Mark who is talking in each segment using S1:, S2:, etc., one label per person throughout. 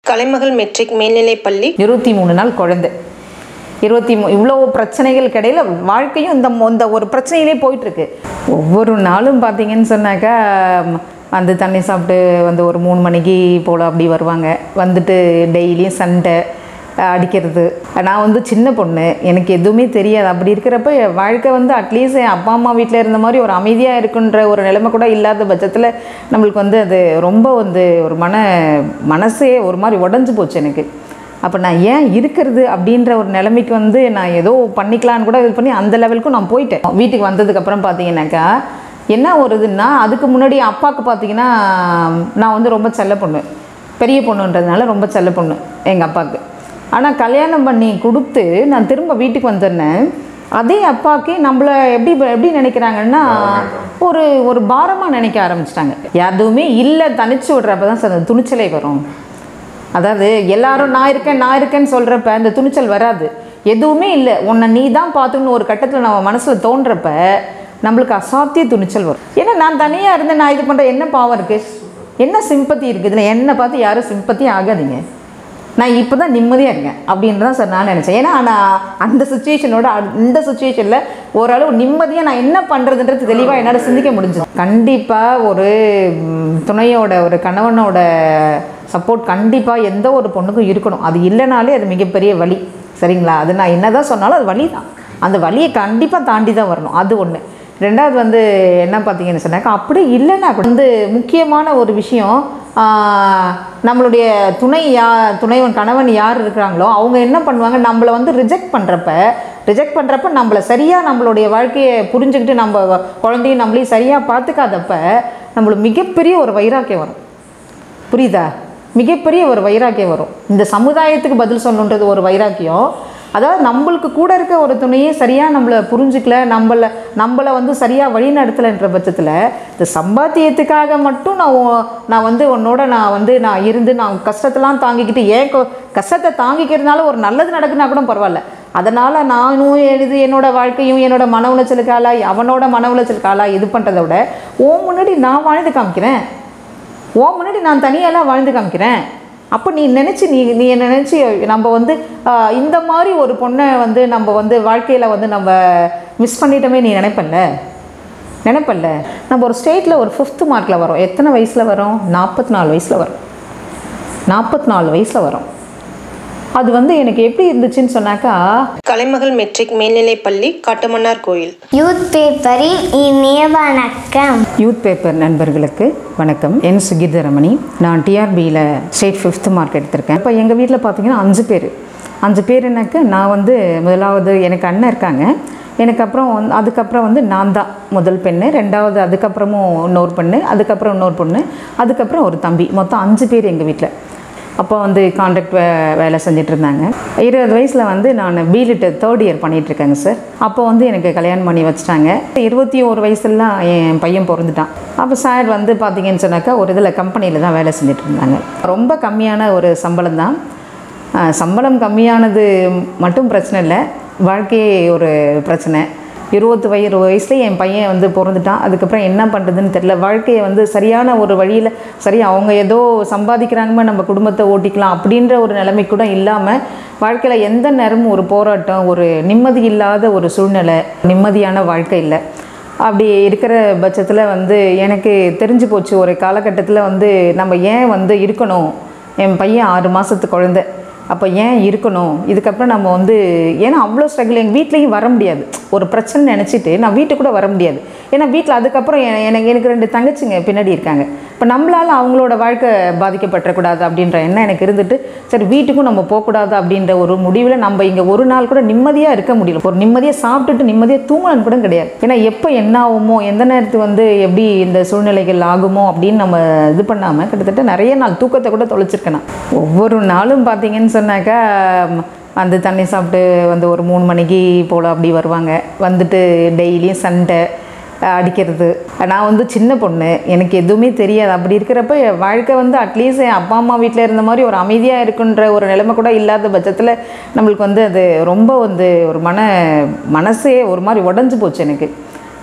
S1: கலைமகள் matric மேல்நிலைப்பள்ளி
S2: இருபத்தி மூணு நாள் குழந்தை இருபத்தி மூ இவ்வளோ பிரச்சனைகளுக்கு இடையில வாழ்க்கையும் இந்த மொ- இந்த ஒரு பிரச்சனையிலே போயிட்டுருக்கு ஒவ்வொரு நாளும் பார்த்தீங்கன்னு சொன்னாக்கா ம், வந்து தண்ணி சாப்பிட்டு வந்து ஒரு மூணு மணிக்கு போல் அப்படி வருவாங்க வந்துட்டு டெய்லியும் சண்டை அஹ், அடிக்கிறது நான் வந்து சின்ன பொண்ணு எனக்கு எதுவுமே தெரியாது அப்படி இருக்கிறப்ப என் வாழ்க்கை வந்து அட்லீஸ்ட் என் அப்பா அம்மா வீட்டில் இருந்த மாதிரி ஒரு அமைதியாக இருக்குன்ற ஒரு நிலைமை கூட இல்லாத பட்சத்தில் நம்மளுக்கு வந்து அது ரொம்ப வந்து ஒரு மன மனசே ஒரு மாதிரி உடஞ்சி போச்சு எனக்கு அப்போ நான் ஏன் இருக்கிறது அப்படின்ற ஒரு நிலைமைக்கு வந்து நான் ஏதோ பண்ணிக்கலான்னு கூட இது பண்ணி அந்த லெவலுக்கும் நான் போயிட்டேன் வீட்டுக்கு வந்ததுக்கப்புறம் பார்த்தீங்கன்னாக்கா என்ன ஒரு இதுன்னா அதுக்கு முன்னாடி அப்பாவுக்கு பார்த்தீங்கன்னா நான் வந்து ரொம்ப செல்ல பொண்ணு பெரிய பொண்ணுன்றதுனால ரொம்ப செல்ல பொண்ணு எங்கள் அப்பாவுக்கு ஆனால் கல்யாணம் பண்ணி கொடுத்து நான் திரும்ப வீட்டுக்கு வந்துருந்தேன் அதே அப்பாவுக்கே நம்மளை எப்படி எப்படி நினைக்கிறாங்கன்னா ஒரு ஒரு பாரமாக நினைக்க ஆரம்பிச்சிட்டாங்க எதுவுமே இல்லை தனிச்சு விடுறப்ப தான் சார் அந்த துணிச்சலே வரும் அதாவது எல்லாரும் நான் இருக்கேன் நான் இருக்கேன்னு சொல்கிறப்ப அந்த துணிச்சல் வராது எதுவுமே இல்லை உன்னை நீ தான் பார்த்துக்கணும் ஒரு கட்டத்தில் நம்ம மனசில் தோன்றப்ப நம்மளுக்கு அசாத்திய துணிச்சல் வரும் ஏன்னா நான் தனியாக இருந்து நான் இது பண்ணுற என்ன பாவம் இருக்குது என்ன சிம்பத்தி இருக்குது இதில் என்னை பார்த்து யாரும் சிம்பத்தி ஆகாதீங்க நான் இப்போ தான் நிம்மதியாக இருக்கேன் அப்படின்றது தான் சார் நான் நினச்சேன் ஏன்னா நான் அந்த சுச்சுவேஷனோட இந்த சுச்சுவேஷனில் ஓரளவு நிம்மதியாக நான் என்ன பண்ணுறதுன்றது தெளிவாக என்னால் சிந்திக்க முடிஞ்சது கண்டிப்பாக ஒரு ம், துணையோட ஒரு கணவனோட சப்போர்ட் கண்டிப்பாக எந்த ஒரு பொண்ணுக்கும் இருக்கணும் அது இல்லைனாலே அது மிகப்பெரிய வலி சரிங்களா அது நான் என்ன தான் சொன்னாலும் அது வலி தான் அந்த வலியை கண்டிப்பாக தாண்டி தான் வரணும் அது ஒன்று ரெண்டாவது வந்து என்ன பார்த்தீங்கன்னு சொன்னாக்கா அப்படி இல்லைன்னா கூட வந்து முக்கியமான ஒரு விஷயம் ஆஹ், நம்மளுடைய துணை யா துணைவன் கணவன் யார் இருக்கிறாங்களோ அவங்க என்ன பண்ணுவாங்க நம்மளை வந்து ரிஜெக்ட் பண்ணுறப்ப ரிஜெக்ட் பண்ணுறப்ப நம்மளை சரியாக நம்மளுடைய வாழ்க்கையை புரிஞ்சுக்கிட்டு நம்ம குழந்தையும் நம்மளையும் சரியாக பார்த்துக்காதப்ப நம்மளுக்கு மிகப்பெரிய ஒரு வைராக்கியம் வரும் புரியுதா மிகப்பெரிய ஒரு வைராக்கியம் வரும் இந்த சமுதாயத்துக்கு பதில் சொல்லணுன்றது ஒரு வைராக்கியம் அதாவது நம்மளுக்கு கூட இருக்க ஒரு துணையே சரியாக நம்மளை புரிஞ்சுக்கல நம்மளை நம்மளை வந்து சரியாக வழி நடத்தலைன்ற பட்சத்தில் இந்த சம்பாத்தியத்துக்காக மட்டும் நான் உன்- நான் வந்து உன்னோட நான் வந்து நான் இருந்து நான் கஷ்டத்தெல்லாம் தாங்கிக்கிட்டு ஏன் கொ- கஷ்டத்தை தாங்கிக்கிறதுனால ஒரு நல்லது நடக்குன்னா கூட பரவாயில்ல அதனால் நானும் எழுது என்னோட வாழ்க்கையும் என்னோட மன உளைச்சலுக்கு ஆளாய் அவனோட மன உளைச்சலுக்கு ஆளாய் இது பண்ணுறதை விட ஓ முன்னாடி நான் வாழ்ந்து காமிக்கிறேன் ஓ முன்னாடி நான் தனியாலாம் வாழ்ந்து காமிக்கிறேன் அப்போ நீ நினச்சி நீ நீ என்ன நினச்சி நம்ம வந்து ஆஹ், இந்த மாதிரி ஒரு பொண்ணை வந்து நம்ம வந்து வாழ்க்கையில் வந்து நம்ம மிஸ் பண்ணிட்டோமே நீ நினைப்பல்ல நினைப்பல்ல நம்ம ஒரு ஸ்டேட்டில் ஒரு ஃபிஃப்த்து மார்க்கில் வரோம் எத்தனை வயசில் வரோம் நாற்பத்தி நாலு வயசில் வரும் நாற்பத்தி நாலு வயசில் வரும் அது வந்து எனக்கு எப்படி இருந்துச்சுன்னு சொன்னாக்கா
S1: கலைமகள் மெட்ரிக் மேல்நிலைப்பள்ளி காட்டுமன்னார் கோயில்
S3: யூத் பேப்பரின் இனிய வணக்கம்
S2: யூத் பேப்பர் நண்பர்களுக்கு வணக்கம் என் சுகீதரமணி நான் டிஆர்பியில் ஸ்டேட் ஃபிஃப்த் மார்க் எடுத்திருக்கேன் இப்போ எங்கள் வீட்டில் பார்த்தீங்கன்னா அஞ்சு பேர் அஞ்சு பேர் எனக்கு நான் வந்து முதலாவது எனக்கு அண்ணன் இருக்காங்க எனக்கு அப்புறம் வந்து அதுக்கப்புறம் வந்து நான் தான் முதல் பெண்ணு ரெண்டாவது அதுக்கப்புறமும் இன்னொரு பெண்ணு அதுக்கப்புறம் இன்னொரு பொண்ணு அதுக்கப்புறம் ஒரு தம்பி மொத்தம் அஞ்சு பேர் எங்கள் வீட்டில் அப்போ வந்து கான்ட்ராக்ட் வே வேலை செஞ்சுட்டு இருந்தாங்க இருபது வயசில் வந்து நான் பிலிட் தேர்ட் இயர் பண்ணிகிட்ருக்கேங்க சார் அப்போ வந்து எனக்கு கல்யாணம் பண்ணி வச்சுட்டாங்க இருபத்தி ஒரு வயசுலாம் என் பையன் பிறந்துட்டான் அப்போ சார் வந்து பார்த்தீங்கன்னு சொன்னாக்கா ஒரு இதில் கம்பெனியில் தான் வேலை செஞ்சுட்டு இருந்தாங்க ரொம்ப கம்மியான ஒரு சம்பளம் தான் ஆஹ் சம்பளம் கம்மியானது மட்டும் பிரச்சனை இல்லை வாழ்க்கையே ஒரு பிரச்சனை இருபத்து வயது வயசுல என் பையன் வந்து பிறந்துட்டான் அதுக்கப்புறம் என்ன பண்ணுறதுன்னு தெரில வாழ்க்கையை வந்து சரியான ஒரு வழியில் சரி அவங்க ஏதோ சம்பாதிக்கிறாங்க நம்ம குடும்பத்தை ஓட்டிக்கலாம் அப்படின்ற ஒரு நிலைமை கூட இல்லாமல் வாழ்க்கையில் எந்த நேரமும் ஒரு போராட்டம் ஒரு நிம்மதி இல்லாத ஒரு சூழ்நிலை நிம்மதியான வாழ்க்கை இல்லை அப்படி இருக்கிற பட்சத்தில் வந்து எனக்கு தெரிஞ்சு போச்சு ஒரு காலகட்டத்தில் வந்து நம்ம ஏன் வந்து இருக்கணும் என் பையன் ஆறு மாதத்து குழந்தை அப்போ ஏன் இருக்கணும் இதுக்கப்புறம் நம்ம வந்து ஏன்னா அவ்வளோ ஸ்ட்ரகிள் எங்கள் வீட்லேயும் வர முடியாது ஒரு பிரச்சனை நினச்சிட்டு நான் வீட்டுக்கு கூட வர முடியாது ஏன்னா வீட்டில் அதுக்கப்புறம் எ- எனக்கு எனக்கு ரெண்டு தங்கச்சிங்க பின்னாடி இருக்காங்க இப்போ நம்மளால் அவங்களோட வாழ்க்கை பாதிக்கப்பட்டுறக்கூடாது அப்படின்ற எண்ணம் எனக்கு இருந்துட்டு சரி வீட்டுக்கும் நம்ம போகக்கூடாது அப்படின்ற ஒரு முடிவில் நம்ம இங்கே ஒரு நாள் கூட நிம்மதியாக இருக்க முடியல ஒரு நிம்மதியாக சாப்பிட்டுட்டு நிம்மதியாக தூங்கலன்னு கூட கிடையாது ஏன்னா எப்போ என்ன ஆகுமோ எந்த நேரத்துக்கு வந்து எப்படி இந்த சூழ்நிலைகள் ஆகுமோ அப்படின்னு நம்ம இது பண்ணாமல் கிட்டத்தட்ட நிறைய நாள் தூக்கத்தை கூட தொலைச்சிருக்கேன் நான் ஒவ்வொரு நாளும் பார்த்தீங்கன்னு சொன்னாக்கா ம், வந்து தண்ணி சாப்பிட்டு வந்து ஒரு மூணு மணிக்கு போல் அப்படி வருவாங்க வந்துட்டு டெய்லியும் சண்டை அஹ், அடிக்கிறது நான் வந்து சின்ன பொண்ணு எனக்கு எதுவுமே தெரியாது அப்படி இருக்கிறப்ப என் வாழ்க்கை வந்து அட்லீஸ்ட் என் அப்பா அம்மா வீட்டில் இருந்த மாதிரி ஒரு அமைதியாக இருக்குன்ற ஒரு நிலைமை கூட இல்லாத பட்சத்தில் நம்மளுக்கு வந்து அது ரொம்ப வந்து ஒரு மன மனசே ஒரு மாதிரி உடஞ்சி போச்சு எனக்கு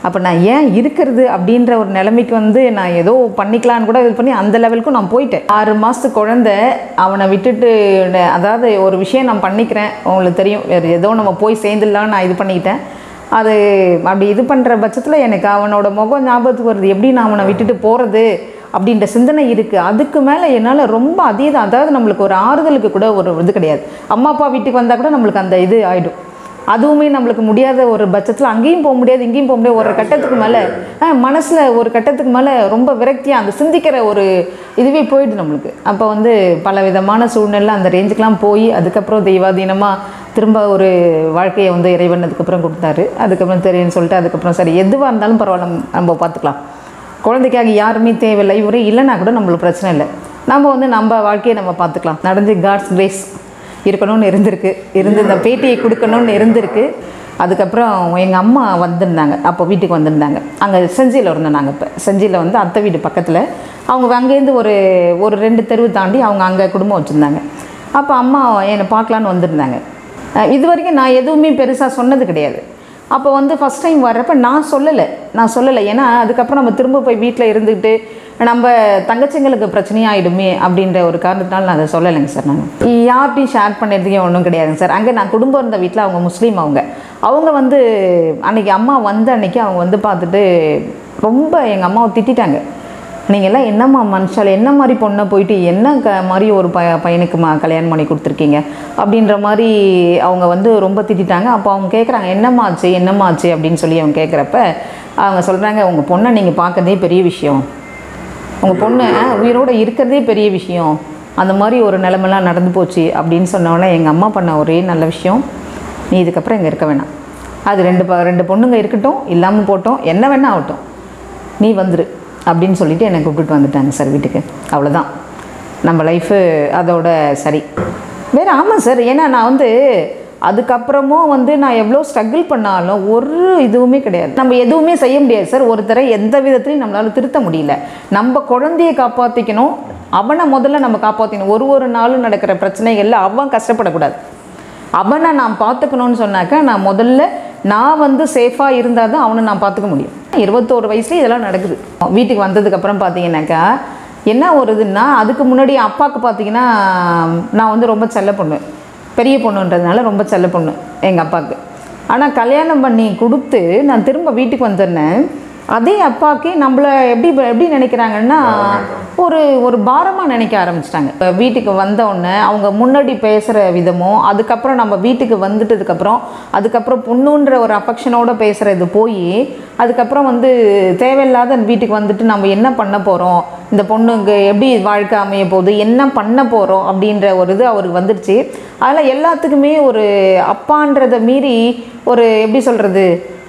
S2: அப்போ நான் ஏன் இருக்கிறது அப்படின்ற ஒரு நிலைமைக்கு வந்து நான் ஏதோ பண்ணிக்கலான்னு கூட இது பண்ணி அந்த லெவலுக்கும் நான் போயிட்டேன் ஆறு மாதத்து குழந்தை அவனை விட்டுட்டு ந- அதாவது ஒரு விஷயம் நான் பண்ணிக்கிறேன் உங்களுக்கு தெரியும் வேறு ஏதோ நம்ம போய் சேர்ந்துடலான்னு நான் இது பண்ணிக்கிட்டேன் அது அப்படி இது பண்ணுற பட்சத்தில் எனக்கு அவனோட முகம் ஞாபகத்துக்கு வருது எப்படி நான் அவனை விட்டுட்டு போகிறது அப்படின்ற சிந்தனை இருக்குது அதுக்கு மேலே என்னால் ரொம்ப அதீதம் அதாவது நம்மளுக்கு ஒரு ஆறுதலுக்கு கூட ஒரு இது கிடையாது அம்மா அப்பா வீட்டுக்கு வந்தால் கூட நம்மளுக்கு அந்த இது ஆகிடும் அதுவுமே நம்மளுக்கு முடியாத ஒரு பட்சத்தில் அங்கேயும் போக முடியாது இங்கேயும் போக முடியாது ஒரு கட்டத்துக்கு மேலே மனசில் ஒரு கட்டத்துக்கு மேலே ரொம்ப விரக்தியாக அந்த சிந்திக்கிற ஒரு இதுவே போயிடுது நம்மளுக்கு அப்போ வந்து பல விதமான சூழ்நிலை அந்த ரேஞ்சுக்கெலாம் போய் அதுக்கப்புறம் தெய்வாதீனமாக திரும்ப ஒரு வாழ்க்கையை வந்து இறைவன் அதுக்கப்புறம் கொடுத்தாரு அதுக்கப்புறம் தெரியும்னு சொல்லிட்டு அதுக்கப்புறம் சரி எதுவாக இருந்தாலும் பரவாயில்ல நம்ம- நம்ம பார்த்துக்கலாம் குழந்தைக்காக யாருமே தேவையில்லை இவரே இல்லைன்னா கூட நம்மளுக்கு பிரச்சனை இல்லை நம்ம வந்து நம்ம வாழ்க்கையை நம்ம பார்த்துக்கலாம் நடந்து காட்ஸ் கிரேஸ் இருக்கணும்னு இருந்திருக்கு இருந்து இந்த பேட்டியை கொடுக்கணும்னு இருந்திருக்கு அதுக்கப்புறம் எங்கள் அம்மா வந்திருந்தாங்க அப்போ வீட்டுக்கு வந்திருந்தாங்க அங்கே செஞ்சியில் இருந்தோம் நாங்கள் இப்போ செஞ்சியில் வந்து அத்தை வீடு பக்கத்தில் அவங்க அங்கேருந்து ஒரு ஒரு ரெண்டு தெருவு தாண்டி அவங்க அங்கே குடும்பம் வச்சுருந்தாங்க அப்போ அம்மா என்னை பார்க்கலான்னு வந்திருந்தாங்க அஹ் இது வரைக்கும் நான் எதுவுமே பெருசாக சொன்னது கிடையாது அப்போ வந்து ஃபஸ்ட் டைம் வர்றப்ப நான் சொல்லலை நான் சொல்லலை ஏன்னா அதுக்கப்புறம் நம்ம திரும்ப போய் வீட்டில் இருந்துக்கிட்டு நம்ம தங்கச்சிங்களுக்கு பிரச்சனையாயிடுமே அப்படின்ற ஒரு காரணத்தினால நான் அதை சொல்லலைங்க சார் நான் யார்ட்டையும் ஷேர் பண்ணுறதுக்கே ஒன்றும் கிடையாதுங்க சார் அங்கே நான் குடும்பம் இருந்த வீட்டில் அவங்க முஸ்லீம் அவங்க அவங்க வந்து அன்னைக்கு அம்மா வந்த அன்னைக்கு அவங்க வந்து பார்த்துட்டு ரொம்ப எங்கள் அம்மாவை திட்டிட்டாங்க நீங்கள் எல்லாம் என்னம்மா மனுஷால் என்ன மாதிரி பொண்ணை போயிட்டு என்ன க மாதிரி ஒரு ப பையனுக்குமா கல்யாணம் பண்ணி கொடுத்துருக்கீங்க அப்படின்ற மாதிரி அவங்க வந்து ரொம்ப திட்டிட்டாங்க அப்போ அவங்க கேட்குறாங்க என்னம்மா ஆச்சு என்னம்மா ஆச்சு அப்படின்னு சொல்லி அவங்க கேட்குறப்ப அவங்க சொல்கிறாங்க உங்கள் பொண்ணை நீங்கள் பார்க்கறதே பெரிய விஷயம் உங்கள் பொண்ணு உயிரோடு இருக்கிறதே பெரிய விஷயம் அந்த மாதிரி ஒரு நிலமெல்லாம் நடந்து போச்சு அப்படின்னு சொன்னோன்னே எங்கள் அம்மா பண்ண ஒரே நல்ல விஷயம் நீ இதுக்கப்புறம் இங்கே இருக்க வேணாம் அது ரெண்டு ப ரெண்டு பொண்ணுங்க இருக்கட்டும் இல்லாமல் போட்டோம் என்ன வேணா ஆகட்டும் நீ வந்துரு அப்படின்னு சொல்லிட்டு என்னை கூப்பிட்டுட்டு வந்துட்டாங்க சார் வீட்டுக்கு அவ்வளோதான் நம்ம லைஃபு அதோட சரி வேறு ஆமாம் சார் ஏன்னா நான் வந்து அதுக்கப்புறமும் வந்து நான் எவ்வளோ ஸ்ட்ரகிள் பண்ணாலும் ஒரு இதுவுமே கிடையாது நம்ம எதுவுமே செய்ய முடியாது சார் ஒருத்தரை எந்த விதத்துலையும் நம்மளால திருத்த முடியல நம்ம குழந்தைய காப்பாற்றிக்கணும் அவனை முதல்ல நம்ம காப்பாற்றிக்கணும் ஒரு ஒரு நாளும் நடக்கிற பிரச்சனைகளில் அவன் கஷ்டப்படக்கூடாது அவனை நான் பார்த்துக்கணும்னு சொன்னாக்கா நான் முதல்ல நான் வந்து சேஃபாக இருந்தால் தான் அவனை நான் பார்த்துக்க முடியும் இருபத்தோரு வயசுல இதெல்லாம் நடக்குது வீட்டுக்கு வந்ததுக்கப்புறம் பார்த்தீங்கன்னாக்கா என்ன ஒரு இதுன்னா அதுக்கு முன்னாடி அப்பாவுக்கு பார்த்தீங்கன்னா நான் வந்து ரொம்ப செல்ல பொண்ணு பெரிய பொண்ணுன்றதுனால ரொம்ப செல்ல பொண்ணு எங்கள் அப்பாவுக்கு ஆனால் கல்யாணம் பண்ணி கொடுத்து நான் திரும்ப வீட்டுக்கு வந்துருந்தேன் அதே அப்பாவுக்கு நம்மளை எப்படி எப்படி நினைக்கிறாங்கன்னா ஒரு ஒரு பாரமாக நினைக்க ஆரம்பிச்சிட்டாங்க இப்போ வீட்டுக்கு வந்த உடனே அவங்க முன்னாடி பேசுகிற விதமும் அதுக்கப்புறம் நம்ம வீட்டுக்கு வந்துட்டதுக்கப்புறம் அதுக்கப்புறம் பொண்ணுன்ற ஒரு அஃபெக்ஷனோட பேசுகிறது போய் அதுக்கப்புறம் வந்து தேவையில்லாத வீட்டுக்கு வந்துட்டு நம்ம என்ன பண்ண போகிறோம் இந்த பொண்ணுங்க எப்படி வாழ்க்கை அமைய போகுது என்ன பண்ண போகிறோம் அப்படின்ற ஒரு இது அவருக்கு வந்துடுச்சு அதில் எல்லாத்துக்குமே ஒரு அப்பான்றதை மீறி ஒரு எப்படி சொல்கிறது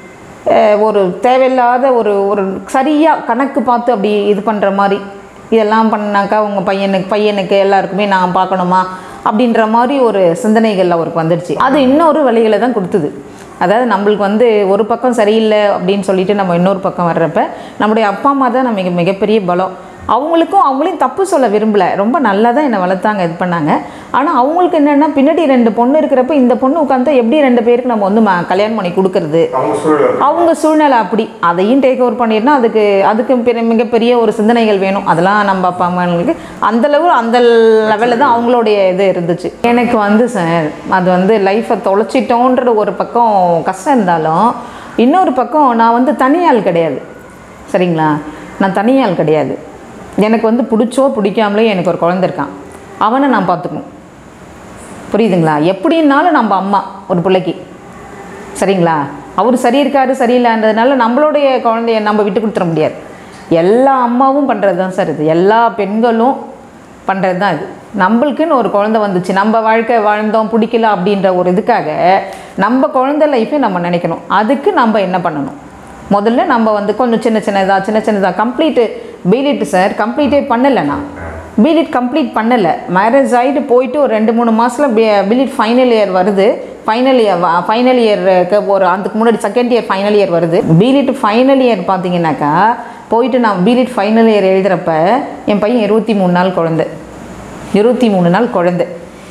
S2: அஹ் ஒரு தேவையில்லாத ஒரு ஒரு சரியாக கணக்கு பார்த்து அப்படி இது பண்ணுற மாதிரி இதெல்லாம் பண்ணாக்கா உங்கள் பையனுக்கு பையனுக்கு எல்லாருக்குமே நான் பார்க்கணுமா அப்படின்ற மாதிரி ஒரு சிந்தனைகள் அவருக்கு வந்துடுச்சு அது இன்னொரு வழிகளை தான் கொடுத்தது அதாவது நம்மளுக்கு வந்து ஒரு பக்கம் சரியில்லை அப்படின்னு சொல்லிட்டு நம்ம இன்னொரு பக்கம் வர்றப்ப நம்முடைய அப்பா அம்மா தான் நமக்கு மிகப்பெரிய பலம் அவங்களுக்கும் அவங்களையும் தப்பு சொல்ல விரும்பல ரொம்ப நல்லா தான் என்னை வளர்த்தாங்க இது பண்ணாங்க ஆனால் அவங்களுக்கு என்னென்னா பின்னாடி ரெண்டு பொண்ணு இருக்கிறப்ப இந்த பொண்ணு உட்காந்து எப்படி ரெண்டு பேருக்கு நம்ம வந்து ம- கல்யாணம் பண்ணி கொடுக்கறது
S4: அவங்க சூழல்
S2: அவங்க சூழ்நிலை அப்படி அதையும் டேக் ஓவர் பண்ணிருந்தா அதுக்கு அதுக்கு பெரிய மிகப்பெரிய ஒரு சிந்தனைகள் வேணும் அதெல்லாம் நம்ம அப்பா அம்மாங்களுக்கு அந்த லெவல் அந்த லெவலில் தான் அவங்களுடைய இது இருந்துச்சு எனக்கு வந்து சார் அது வந்து லைஃப்பை தொலைச்சிட்டோன்ற ஒரு பக்கம் கஷ்டம் இருந்தாலும் இன்னொரு பக்கம் நான் வந்து தனியாள் கிடையாது சரிங்களா நான் தனியாள் கிடையாது எனக்கு வந்து பிடிச்சோ பிடிக்காமலே எனக்கு ஒரு குழந்தை இருக்கான் அவனை நான் பார்த்துக்கணும் புரியுதுங்களா எப்படின்னாலும் நம்ம அம்மா ஒரு பிள்ளைக்கு சரிங்களா அவர் சரி இருக்காரு சரியில்லைன்றதுனால நம்மளுடைய குழந்தைய நம்ம விட்டு கொடுத்துட முடியாது எல்லா அம்மாவும் பண்ணுறது தான் சார் இது எல்லா பெண்களும் பண்ணுறது தான் இது நம்மளுக்குன்னு ஒரு குழந்தை வந்துச்சு நம்ம வாழ்க்கை வாழ்ந்தோம் பிடிக்கல அப்படின்ற ஒரு இதுக்காக நம்ம குழந்தை லைஃப்பை நம்ம நினைக்கணும் அதுக்கு நம்ம என்ன பண்ணணும் முதல்ல நம்ம வந்து கொஞ்சம் சின்ன சின்னதாக சின்ன சின்னதாக கம்ப்ளீட்டு பிலிட் சார் கம்ப்ளீட்டே பண்ணலை நான் பிலிட் கம்ப்ளீட் பண்ணலை மேரேஜ் ஆகிட்டு போயிட்டு ஒரு ரெண்டு மூணு மாதத்தில் பிலிட் ஃபைனல் இயர் வருது ஃபைனல் இயர் ஃபைனல் இயருக்கு ஒரு அதுக்கு முன்னாடி செகண்ட் இயர் ஃபைனல் இயர் வருது பிலிட் ஃபைனல் இயர் பார்த்தீங்கன்னாக்கா போயிட்டு நான் பிலிட் ஃபைனல் இயர் எழுதுகிறப்ப என் பையன் இருபத்தி மூணு நாள் குழந்தை இருபத்தி மூணு நாள் குழந்தை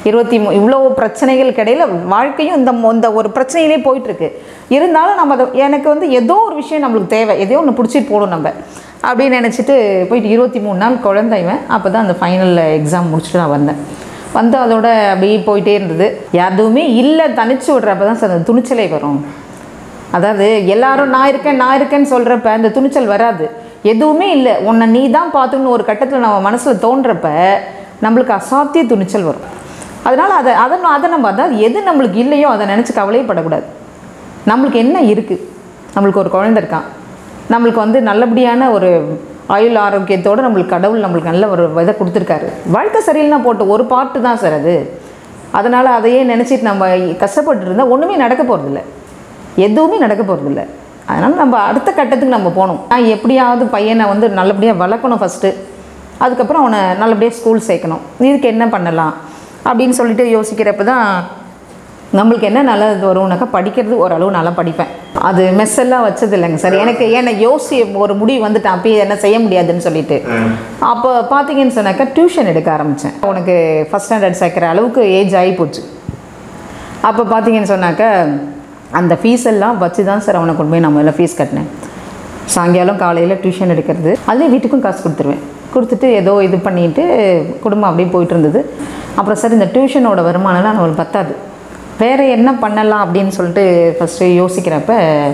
S2: இருபத்தி மூ இவ்வளோ பிரச்சனைகள் கிடையில வாழ்க்கையும் இந்த மொ- இந்த ஒரு பிரச்சனையிலே போயிட்டுருக்கு இருந்தாலும் நம்ம அதை எனக்கு வந்து ஏதோ ஒரு விஷயம் நம்மளுக்கு தேவை எதையோ ஒன்று பிடிச்சிட்டு போகணும் நம்ம அப்படின்னு நினச்சிட்டு போயிட்டு இருபத்தி மூணு நாள் குழந்தைவன் அப்போ தான் அந்த ஃபைனல் எக்ஸாம் முடிச்சுட்டு நான் வந்தேன் வந்து அதோட அப்படியே போயிட்டே இருந்தது எதுவுமே இல்லை தனிச்சு விடுறப்ப தான் சார் அந்த துணிச்சலே வரும் அதாவது எல்லாரும் நான் இருக்கேன் நான் இருக்கேன்னு சொல்கிறப்ப அந்த துணிச்சல் வராது எதுவுமே இல்லை உன்னை நீ தான் பார்த்துக்கணும் ஒரு கட்டத்தில் நம்ம மனசில் தோன்றப்ப நம்மளுக்கு அசாத்திய துணிச்சல் வரும் அதனால் அதை அதை அதை நம்ம அதாவது எது நம்மளுக்கு இல்லையோ அதை நினச்சி கவலைப்படக்கூடாது நம்மளுக்கு என்ன இருக்குது நம்மளுக்கு ஒரு குழந்தை இருக்கான் நம்மளுக்கு வந்து நல்லபடியான ஒரு ஆயுள் ஆரோக்கியத்தோடு நம்மளுக்கு கடவுள் நம்மளுக்கு நல்ல ஒரு இதை கொடுத்துருக்காரு வாழ்க்கை சரியில்லைனா போட்டு ஒரு பாட்டு தான் சார் அது அதனால் அதையே நினச்சிட்டு நம்ம கஷ்டப்பட்டு இருந்தால் ஒன்றுமே நடக்க போகிறதில்ல எதுவுமே நடக்க போகிறதில்ல அதனால் நம்ம அடுத்த கட்டத்துக்கு நம்ம போகணும் நான் எப்படியாவது பையனை வந்து நல்லபடியாக வளர்க்கணும் ஃபஸ்ட்டு அதுக்கப்புறம் அவனை நல்லபடியாக ஸ்கூல் சேர்க்கணும் இதுக்கு என்ன பண்ணலாம் அப்படின்னு சொல்லிட்டு யோசிக்கிறப்ப தான் நம்மளுக்கு என்ன நல்லது வரும்னாக்கா படிக்கிறது ஓரளவு நல்லா படிப்பேன் அது மெஸ்ஸெல்லாம் வச்சது இல்லைங்க சார் எனக்கு ஏன்னா யோசி ஒரு முடிவு வந்துட்டேன் அப்பயே என்ன செய்ய முடியாதுன்னு சொல்லிட்டு அப்போ பார்த்தீங்கன்னு சொன்னாக்கா டியூஷன் எடுக்க ஆரம்பித்தேன் உனக்கு ஃபஸ்ட் ஸ்டாண்டர்ட் சேர்க்குற அளவுக்கு ஏஜ் ஆகி போச்சு அப்போ பார்த்தீங்கன்னு சொன்னாக்கா அந்த ஃபீஸ் எல்லாம் வச்சு தான் சார் அவனை கொண்டு போய் நம்ம எல்லாம் ஃபீஸ் கட்டினேன் சாயங்காலம் காலையில் டியூஷன் எடுக்கிறது அதே வீட்டுக்கும் காசு கொடுத்துருவேன் கொடுத்துட்டு ஏதோ இது பண்ணிட்டு குடும்பம் அப்படியே போயிட்டு இருந்தது அப்புறம் சார் இந்த டியூஷனோட வருமானம்லாம் நம்மளுக்கு பத்தாது வேறு என்ன பண்ணலாம் அப்படின்னு சொல்லிட்டு ஃபஸ்ட்டு யோசிக்கிறப்ப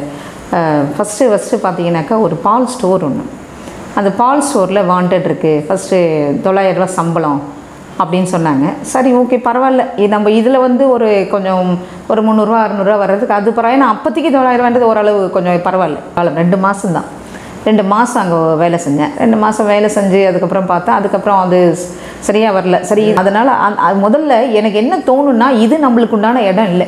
S2: ஃபஸ்ட்டு ஃபஸ்ட்டு பார்த்தீங்கன்னாக்கா ஒரு பால் ஸ்டோர் ஒன்று அந்த பால் ஸ்டோரில் வாண்டட் இருக்குது ஃபஸ்ட்டு தொள்ளாயிரரூபா சம்பளம் அப்படின்னு சொன்னாங்க சரி ஓகே பரவாயில்ல இ- நம்ம இதில் வந்து ஒரு கொஞ்சம் ஒரு முந்நூறுரூவா அறநூறுவா வர்றதுக்கு அது பரவாயில்ல அப்போதைக்கு தொள்ளாயிரரூவான்றது ஓரளவு கொஞ்சம் பரவாயில்ல காலம் ரெண்டு மாதம் தான் ரெண்டு மாதம் அங்கே வேலை செஞ்சேன் ரெண்டு மாதம் வேலை செஞ்சு அதுக்கப்புறம் பார்த்தா அதுக்கப்புறம் அது ஸ்- சரியா வரல சரி அதனால் அது முதல்ல எனக்கு என்ன தோணுன்னா இது நம்மளுக்கு உண்டான இடம் இல்லை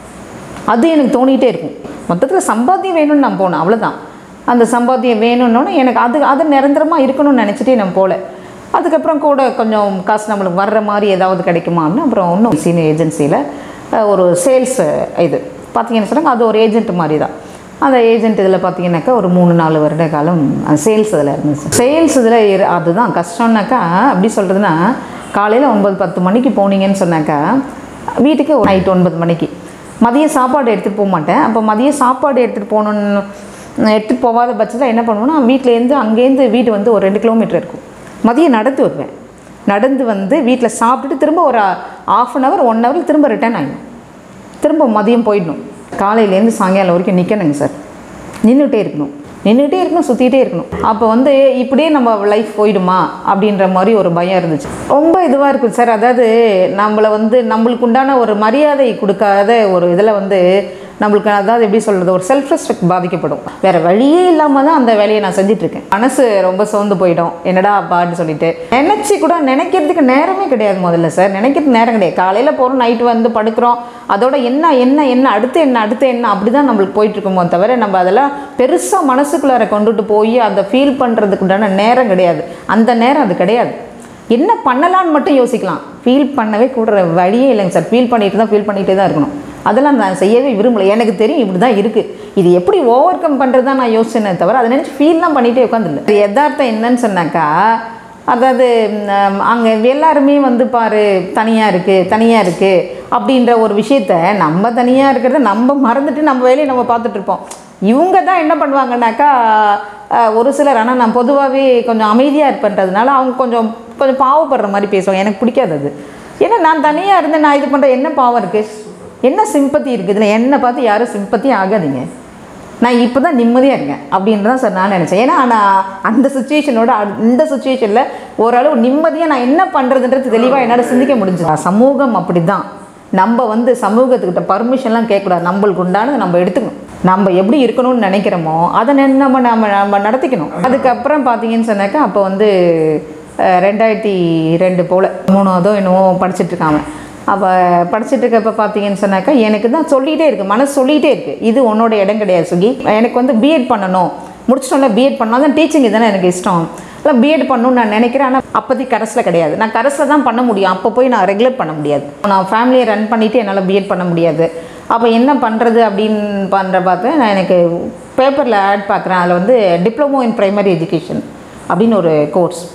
S2: அது எனக்கு தோணிகிட்டே இருக்கும் மொத்தத்தில் சம்பாத்தியம் வேணும்னு நான் போனேன் அவ்வளோதான் அந்த சம்பாத்தியம் வேணும்னோடனே எனக்கு அது அது நிரந்தரமாக இருக்கணும்னு நினச்சிட்டே நான் போகல அதுக்கப்புறம் கூட கொஞ்சம் காசு நம்மளுக்கு வர்ற மாதிரி ஏதாவது கிடைக்குமான்னு அப்புறம் இன்னும் சீனியர் ஏஜென்சியில் ஒரு சேல்ஸ் இது பார்த்தீங்கன்னு சொன்னாங்க அது ஒரு ஏஜென்ட் மாதிரி தான் அந்த ஏஜென்ட் இதில் பார்த்தீங்கன்னாக்கா ஒரு மூணு நாலு வருட காலம் சேல்ஸ் இதில் இருந்துச்சு சேல்ஸ் இதில் இரு அதுதான் கஷ்டம்னாக்கா எப்படி சொல்கிறதுனா காலையில் ஒன்பது பத்து மணிக்கு போனீங்கன்னு சொன்னாக்கா வீட்டுக்கு நைட் ஒன்பது மணிக்கு மதிய சாப்பாடு எடுத்துகிட்டு போக மாட்டேன் அப்போ மதிய சாப்பாடு எடுத்துகிட்டு போகணுன்னு எடுத்துகிட்டு போகாத பட்சத்தில் என்ன பண்ணுவேன்னா வீட்டிலேருந்து அங்கேருந்து வீடு வந்து ஒரு ரெண்டு கிலோமீட்டர் இருக்கும் மதியம் நடந்து வருவேன் நடந்து வந்து வீட்டில் சாப்பிட்டுட்டு திரும்ப ஒரு half an hour one hour திரும்ப ரிட்டர்ன் ஆகிடும் திரும்ப மதியம் போயிடணும் காலையிலேருந்து சாயங்காலம் வரைக்கும் நிற்கணுங்க சார் நின்றுட்டே இருக்கணும் நின்றுட்டே இருக்கணும் சுற்றிட்டே இருக்கணும் அப்போ வந்து இப்படியே நம்ம லைஃப் போயிடுமா அப்படின்ற மாதிரி ஒரு பயம் இருந்துச்சு ரொம்ப இதுவாக இருக்கும் சார் அதாவது நம்மளை வந்து நம்மளுக்கு உண்டான ஒரு மரியாதை கொடுக்காத ஒரு இதில் வந்து நம்மளுக்கு அதாவது எப்படி சொல்கிறது ஒரு செல்ஃப் ரெஸ்பெக்ட் பாதிக்கப்படும் வேறு வழியே இல்லாமல் தான் அந்த வேலையை நான் செஞ்சுட்டு இருக்கேன் மனசு ரொம்ப சோர்ந்து போயிடும் என்னடா அப்பான்னு சொல்லிட்டு நினச்சி கூட நினைக்கிறதுக்கு நேரமே கிடையாது முதல்ல சார் நினைக்கிறதுக்கு நேரம் கிடையாது காலையில் போகிறோம் நைட்டு வந்து படுக்கிறோம் அதோட என்ன என்ன என்ன அடுத்து என்ன அடுத்து என்ன அப்படி தான் நம்மளுக்கு போயிட்டு இருக்குமோ தவிர நம்ம அதெல்லாம் பெருசாக மனசுக்குள்ளார கொண்டுட்டு போய் அதை ஃபீல் பண்ணுறதுக்கு உண்டான நேரம் கிடையாது அந்த நேரம் அது கிடையாது என்ன பண்ணலான்னு மட்டும் யோசிக்கலாம் ஃபீல் பண்ணவே கூட வழியே இல்லைங்க சார் ஃபீல் பண்ணிட்டு தான் ஃபீல் பண்ணிகிட்டே தான் இருக்கணும் அதெல்லாம் நான் செய்யவே விரும்பலை எனக்கு தெரியும் இப்படி தான் இருக்குது இது எப்படி ஓவர் கம் பண்ணுறது தான் நான் யோசிச்சேனே தவிர அதை நினச்சி ஃபீல்லாம் பண்ணிகிட்டே உட்காந்துல இது யதார்த்தம் என்னன்னு சொன்னாக்கா அதாவது அங்கே எல்லாருமே வந்து பாரு தனியாக இருக்குது தனியாக இருக்குது அப்படின்ற ஒரு விஷயத்த நம்ம தனியாக இருக்கிறத நம்ம மறந்துட்டு நம்ம வேலையை நம்ம பார்த்துட்டு இருப்போம் இவங்க தான் என்ன பண்ணுவாங்கனாக்கா அஹ், ஒரு சிலர் ஆனால் நான் பொதுவாகவே கொஞ்சம் அமைதியாக இருப்பேன்றதுனால அவங்க கொஞ்சம் கொஞ்சம் பாவப்படுற மாதிரி பேசுவாங்க எனக்கு பிடிக்காது அது ஏன்னா நான் தனியாக இருந்து நான் இது பண்ணுற என்ன பாவம் இருக்குது என்ன சிம்பத்தி இருக்குது இதில் என்னை பார்த்து யாரும் சிம்பத்தி ஆகாதீங்க நான் இப்போ தான் நிம்மதியாக இருக்கேன் அப்படின்னு தான் சார் நான் நினச்சேன் ஏன்னா நான் அந்த சுச்சுவேஷனோட இந்த சுச்சுவேஷனில் ஓரளவு நிம்மதியாக நான் என்ன பண்ணுறதுன்றது தெளிவாக என்னால் சிந்திக்க முடிஞ்சது சமூகம் அப்படி தான் நம்ம வந்து சமூகத்துக்கிட்ட பர்மிஷன்லாம் கேட்கக்கூடாது நம்மளுக்கு உண்டானதை நம்ம எடுத்துக்கணும் நம்ம எப்படி இருக்கணும்னு நினைக்கிறோமோ அதை நெ- நம்ம நம்ம நம்ம நடத்திக்கணும் அதுக்கப்புறம் பார்த்தீங்கன்னு சொன்னாக்கா அப்போ வந்து அஹ், ரெண்டாயிரத்தி ரெண்டு போல் மூணாவதோ என்னவோ படிச்சுட்டு இருக்காங்க அப்போ படிச்சுட்டு இருக்கப்ப பார்த்தீங்கன்னு சொன்னாக்கா எனக்கு தான் சொல்லிகிட்டே இருக்குது மனசு சொல்லிகிட்டே இருக்குது இது உன்னோட இடம் கிடையாது சுகி எனக்கு வந்து பிஎட் பண்ணணும் முடிச்சிட்டோம்ல பிஎட் பண்ணால் தான் டீச்சிங் இதுதானே எனக்கு இஷ்டம் இல்லை பிஎட் பண்ணணும்னு நான் நினைக்கிறேன் ஆனால் அப்போதைக்கு கரஸில் கிடையாது நான் கரஸில் தான் பண்ண முடியும் அப்போ போய் நான் ரெகுலேட் பண்ண முடியாது நான் ஃபேமிலியை ரன் பண்ணிவிட்டு என்னால் பிஎட் பண்ண முடியாது அப்போ என்ன பண்ணுறது அப்படின்னு பண்ணுற பார்த்து நான் எனக்கு பேப்பரில் ஆட் பார்க்குறேன் அதில் வந்து டிப்ளமோ இன் ப்ரைமரி எஜுகேஷன் அப்படின்னு ஒரு கோர்ஸ்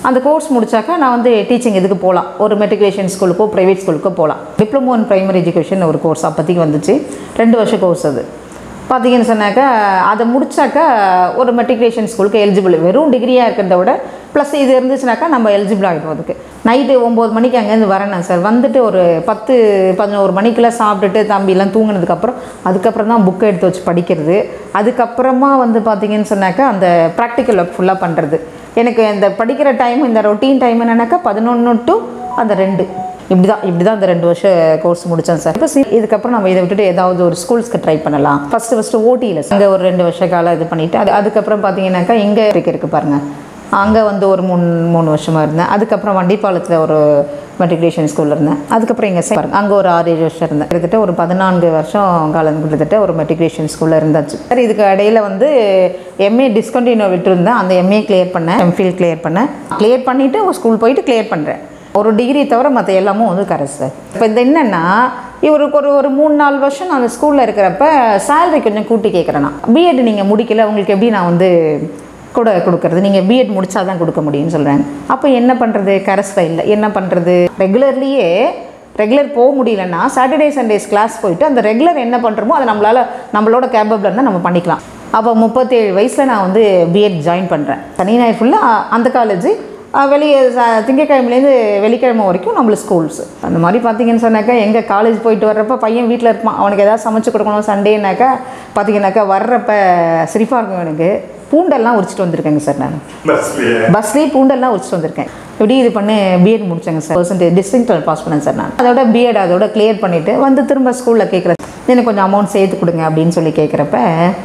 S2: அந்த கோர்ஸ் முடிச்சாக்கா நான் வந்து டீச்சிங் இதுக்கு போகலாம் ஒரு மெட்ரிகுலேஷன் ஸ்கூலுக்கோ ப்ரைவேட் ஸ்கூலுக்கோ போகலாம் டிப்ளமோ இன் பிரைமரி எஜுகேஷன் ஒரு கோர்ஸ் அப்போதைக்கு வந்துச்சு ரெண்டு வருஷம் கோர்ஸ் அது பார்த்தீங்கன்னு சொன்னாக்கா அதை முடிச்சாக்கா ஒரு மெட்ரிகுலேஷன் ஸ்கூலுக்கு எலிஜிபிள் வெறும் டிகிரியாக இருக்கிறத விட ப்ளஸ் இது இருந்துச்சுனாக்கா நம்ம எலிஜிபிள் ஆகிடும் அதுக்கு நைட்டு ஒம்பது மணிக்கு அங்கேருந்து வரேன் சார் வந்துட்டு ஒரு பத்து பதினோரு மணிக்குள்ளே சாப்பிட்டுட்டு தம்பிலாம் தூங்கினதுக்கப்புறம் அதுக்கப்புறம் தான் புக்கை எடுத்து வச்சு படிக்கிறது அதுக்கப்புறமா வந்து பார்த்தீங்கன்னு சொன்னாக்கா அந்த ப்ராக்டிக்கல் ஒர்க் ஃபுல்லாக பண்ணுறது எனக்கு இந்த படிக்கிற டைம் இந்த ரொட்டீன் டைம் என்னன்னாக்கா பதினொன்று டு அந்த ரெண்டு இப்படி தான் இப்படி தான் இந்த ரெண்டு வருஷம் கோர்ஸ் முடித்தேன் சார் இப்போ இதுக்கப்புறம் நம்ம இதை விட்டுட்டு ஏதாவது ஒரு ஸ்கூல்ஸ்க்கு ட்ரை பண்ணலாம் ஃபஸ்ட்டு ஃபஸ்ட்டு ஓட்டியில் அங்கே ஒரு ரெண்டு வருஷ காலம் இது பண்ணிவிட்டு அது அதுக்கப்புறம் பார்த்தீங்கன்னாக்கா இங்கே இருக்கு இருக்கு பாருங்கள் அங்கே வந்து ஒரு மூணு மூணு வருஷமாக இருந்தேன் அதுக்கப்புறம் வண்டிப்பாளத்தில் ஒரு மெட்ரிகுலேஷன் ஸ்கூலில் இருந்தேன் அதுக்கப்புறம் இங்கே பாருங்க அங்கே ஒரு ஆறு ஏழு வருஷம் இருந்தேன் கிட்டத்தட்ட ஒரு பதினான்கு வருஷம் காலம் கிட்டத்தட்ட ஒரு மெட்ரிகுலேஷன் ஸ்கூலில் இருந்தாச்சு சார் இதுக்கு இடையில வந்து எம்ஏ டிஸ்கண்டினியூ விட்டுருந்தேன் அந்த எம்ஏ கிளியர் பண்ணேன் எம்ஃபில் கிளியர் பண்ணேன் கிளியர் பண்ணிவிட்டு ஸ்கூல் போயிட்டு கிளியர் பண்ணுறேன் ஒரு டிகிரி தவிர மற்ற எல்லாமும் வந்து கரெக்ட் சார் இப்போ இது என்னென்னா இவருக்கு ஒரு ஒரு மூணு நாலு வருஷம் நான் அந்த ஸ்கூலில் இருக்கிறப்ப சேலரி கொஞ்சம் கூட்டி கேட்குறேன் நான் பிஎட் நீங்கள் முடிக்கல உங்களுக்கு எப்படி நான் வந்து கூட கொடுக்கறது நீங்கள் பிஎட் முடிச்சா தான் கொடுக்க முடியும்னு சொல்கிறாங்க அப்போ என்ன பண்ணுறது கரஸ்ல இல்லை என்ன பண்ணுறது ரெகுலர்லியே ரெகுலர் போக முடியலன்னா சாட்டர்டே சண்டேஸ் கிளாஸ் போயிட்டு அந்த ரெகுலர் என்ன பண்ணுறோமோ அதை நம்மளால் நம்மளோட கேப்பபிள் இருந்தால் நம்ம பண்ணிக்கலாம் அப்போ முப்பத்தேழு வயசில் நான் வந்து பிஎட் ஜாயின் பண்ணுறேன் சனி ஞாயிறு ஃபுல்லாக அந்த காலேஜ் வெளியே ச- திங்கட்கிழமைலேருந்து வெள்ளிக்கிழமை வரைக்கும் நம்மளுக்கு ஸ்கூல்ஸ் அந்த மாதிரி பார்த்தீங்கன்னு சொன்னாக்கா எங்கே காலேஜ் போயிட்டு வர்றப்ப பையன் வீட்டில் இருப்பான் அவனுக்கு ஏதாவது சமைச்சு கொடுக்கணும் சண்டேனாக்கா பார்த்தீங்கன்னாக்கா வர்றப்ப சிரிப்பாக இருக்கும் எனக்கு பூண்டெல்லாம் உரிச்சிட்டு வந்திருக்கேங்க சார் நான்
S4: பஸ்லயே
S2: பஸ்லேயே பூண்டெல்லாம் உரிச்சிட்டு வந்திருக்கேன் எப்படி இது பண்ணி பிஎட் முடிச்சேங்க சார் பர்சன்டேஜ் டிஸ்டிங்டில் பாஸ் பண்ணேன் சார் நான் அதோட பிஎட் அதோட கிளியர் பண்ணிவிட்டு வந்து திரும்ப ஸ்கூலில் கேட்குறேன் எனக்கு கொஞ்சம் அமௌண்ட் சேர்த்து கொடுங்க அப்படின்னு சொல்லி கேட்குறப்ப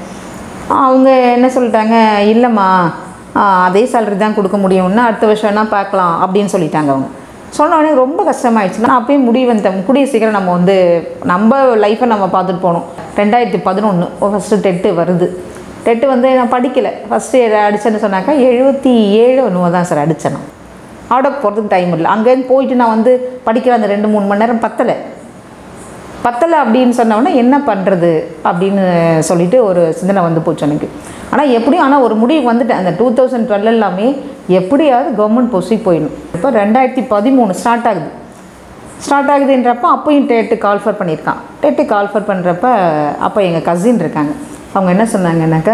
S2: அவங்க என்ன சொல்லிட்டாங்க இல்லைம்மா ஆ, அதே சேலரி தான் கொடுக்க முடியும்னா அடுத்த வருஷம் வேணா பார்க்கலாம் அப்படின்னு சொல்லிட்டாங்க அவங்க சொன்ன உடனே ரொம்ப கஷ்டமாயிடுச்சு நான் அப்பயும் முடிவு வந்துட்டேன் கூடிய சீக்கிரம் நம்ம வந்து நம்ம லைஃப்பை நம்ம பார்த்துட்டு போகணும் ரெண்டாயிரத்தி பதினொன்று ஃபஸ்ட்டு டெட்டு வருது டெட்டு வந்து நான் படிக்கலை ஃபஸ்ட்டு அடிச்சேன்னு சொன்னாக்கா எழுபத்தி ஏழு ஒன்று தான் சார் அடித்தேன் நான் அவுட் போகிறதுக்கு டைம் இல்லை அங்கேருந்து போயிட்டு நான் வந்து படிக்கிற அந்த ரெண்டு மூணு மணி நேரம் பத்தலை பத்தலை அப்படின்னு சொன்னவொடனே என்ன பண்ணுறது அப்படின்னு சொல்லிட்டு ஒரு சிந்தனை வந்து போச்சு எனக்கு ஆனால் எப்படியும் ஆனால் ஒரு முடிவு வந்துட்டேன் அந்த டூ தௌசண்ட் டுவெல் எல்லாமே எப்படியாவது கவர்மெண்ட் போஸ்ட்டுக்கு போயிடணும் இப்போ ரெண்டாயிரத்தி பதிமூணு ஸ்டார்ட் ஆகுது ஸ்டார்ட் ஆகுதுன்றப்ப அப்போயும் டேட்டு கால்ஃபர் பண்ணியிருக்கான் டேட்டு கால்ஃபர் பண்ணுறப்ப அப்போ எங்கள் கசின் இருக்காங்க அவங்க என்ன சொன்னாங்கன்னாக்கா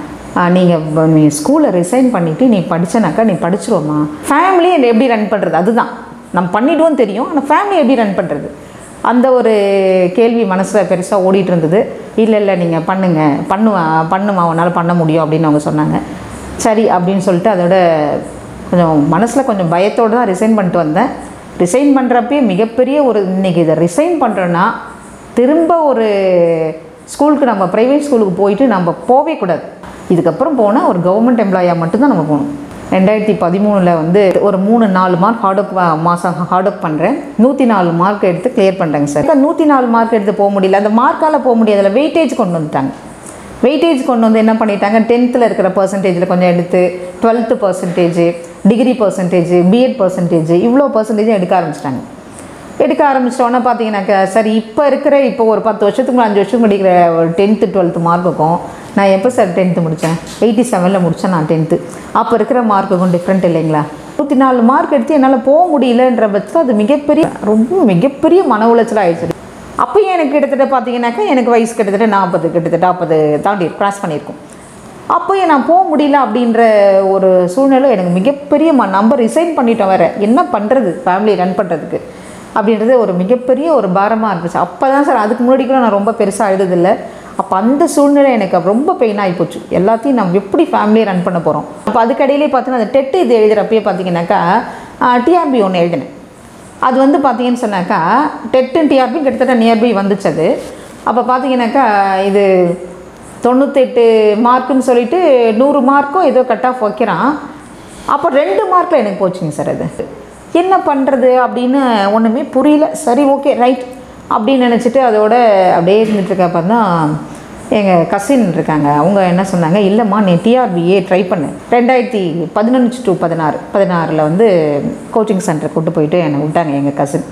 S2: நீங்கள் நீ ஸ்கூலை ரிசைன் பண்ணிவிட்டு நீ படிச்சனாக்கா நீ படிச்சிருவோம்மா ஃபேமிலியை எப்படி ரன் பண்ணுறது அதுதான் நம்ம பண்ணிடுவோம் தெரியும் ஆனால் ஃபேமிலி எப்படி ரன் பண்ணுறது அந்த ஒரு கேள்வி மனசில் பெருசாக ஓடிட்டு இருந்தது இல்லை இல்லை நீங்கள் பண்ணுங்க பண்ணுவா பண்ணுமா உன்னால் பண்ண முடியும் அப்படின்னு அவங்க சொன்னாங்க சரி அப்படின்னு சொல்லிட்டு அதோட கொஞ்சம் மனசில் கொஞ்சம் பயத்தோடு தான் ரிசைன் பண்ணிட்டு வந்தேன் ரிசைன் பண்ணுறப்பயே மிகப்பெரிய ஒரு இன்றைக்கி இதை ரிசைன் பண்ணுறோன்னா திரும்ப ஒரு ஸ்கூலுக்கு நம்ம ப்ரைவேட் ஸ்கூலுக்கு போயிட்டு நம்ம போகவே கூடாது இதுக்கப்புறம் போனால் ஒரு கவர்மெண்ட் எம்ப்ளாயாக மட்டும்தான் நம்ம போகணும் ரெண்டாயிரத்தி பதிமூணில் வந்து ஒரு மூணு நாலு மார்க் ஹார்ட் ஒர்க் மாதம் ஹார்ட் ஒர்க் பண்ணுறேன் நூற்றி நாலு மார்க் எடுத்து கிளியர் பண்ணுறேங்க சார் நூற்றி நாலு மார்க் எடுத்து போக முடியல அந்த மார்க்கால் போக முடியாதுல வெயிட்டேஜ் கொண்டு வந்துட்டாங்க வெயிட்டேஜ் கொண்டு வந்து என்ன பண்ணிட்டாங்க டென்த்தில் இருக்கிற பர்சன்டேஜில் கொஞ்சம் எடுத்து twelfth percentage degree percentage BEd percentage இவ்வளோ பர்சன்டேஜும் எடுக்க ஆரம்பிச்சிட்டாங்க எடுக்க ஆரம்பிச்சிட்டோன்னா பார்த்தீங்கன்னாக்கா சரி இப்போ இருக்கிற இப்போ ஒரு பத்து வருஷத்துக்கு முன்னாடி, அஞ்சு வருஷத்துக்கு படிக்கிற ஒரு டென்த்து டுவெல்த்து மார்க்குக்கும் நான் எப்போ சார் டென்த்து முடித்தேன் எயிட்டி செவனில் முடித்தேன் நான் டென்த்து அப்போ இருக்கிற மார்க்குக்கும் டிஃப்ரெண்ட் இல்லைங்களா நூற்றி நாலு மார்க் எடுத்து என்னால் போக முடியலன்ற பட்சத்தில் அது மிகப்பெரிய ரொம்ப மிகப்பெரிய மன உளைச்சல் ஆயிடுச்சு அப்பயும் எனக்கு கிட்டத்தட்ட பார்த்தீங்கன்னாக்கா எனக்கு வயசு கிட்டத்தட்ட நாற்பது கிட்டத்தட்ட நாற்பது தாண்டி கிராஸ் பண்ணியிருக்கும் அப்போயும் நான் போக முடியல அப்படின்ற ஒரு சூழ்நிலை எனக்கு மிகப்பெரிய ம நம்ம ரிசைன் பண்ணிட்டோம் வேற என்ன பண்ணுறது ஃபேமிலி ரன் பண்ணுறதுக்கு அப்படின்றது ஒரு மிகப்பெரிய ஒரு பாரமாக இருந்துச்சு அப்போ தான் சார் அதுக்கு முன்னாடி கூட நான் ரொம்ப பெருசாக அழுததில்லை அப்போ அந்த சூழ்நிலை எனக்கு ரொம்ப பெயின் ஆகி போச்சு எல்லாத்தையும் நம்ம எப்படி ஃபேமிலியை ரன் பண்ண போகிறோம் அப்போ அதுக்கடையிலே பார்த்தீங்கன்னா அந்த டெட்டு இது எழுதுகிறப்பயே பார்த்தீங்கன்னாக்கா டிஆர்பி ஒன்று எழுதினேன் அது வந்து பார்த்தீங்கன்னு சொன்னாக்கா டெட்டு டிஆர்பி கிட்டத்தட்ட நியர்பை வந்துச்சு அது அப்போ பார்த்தீங்கன்னாக்கா இது தொண்ணூத்தெட்டு மார்க்குன்னு சொல்லிட்டு நூறு மார்க்கோ ஏதோ கட் ஆஃப் வைக்கிறான் அப்போ ரெண்டு மார்க்கில் எனக்கு போச்சுங்க சார் அது என்ன பண்ணுறது அப்படின்னு ஒன்றுமே புரியல சரி ஓகே ரைட் அப்படின்னு நினச்சிட்டு அதோட அப்படியே இருந்துட்டுருக்கப்ப தான் எங்கள் கசின் இருக்காங்க அவங்க என்ன சொன்னாங்க இல்லைம்மா நீ டிஆர்பிஏ ட்ரை பண்ணு ரெண்டாயிரத்தி பதினஞ்சு டு பதினாறு பதினாறில் வந்து கோச்சிங் சென்டர் கூட்டு போயிட்டு என்னை விட்டாங்க எங்கள் கசின்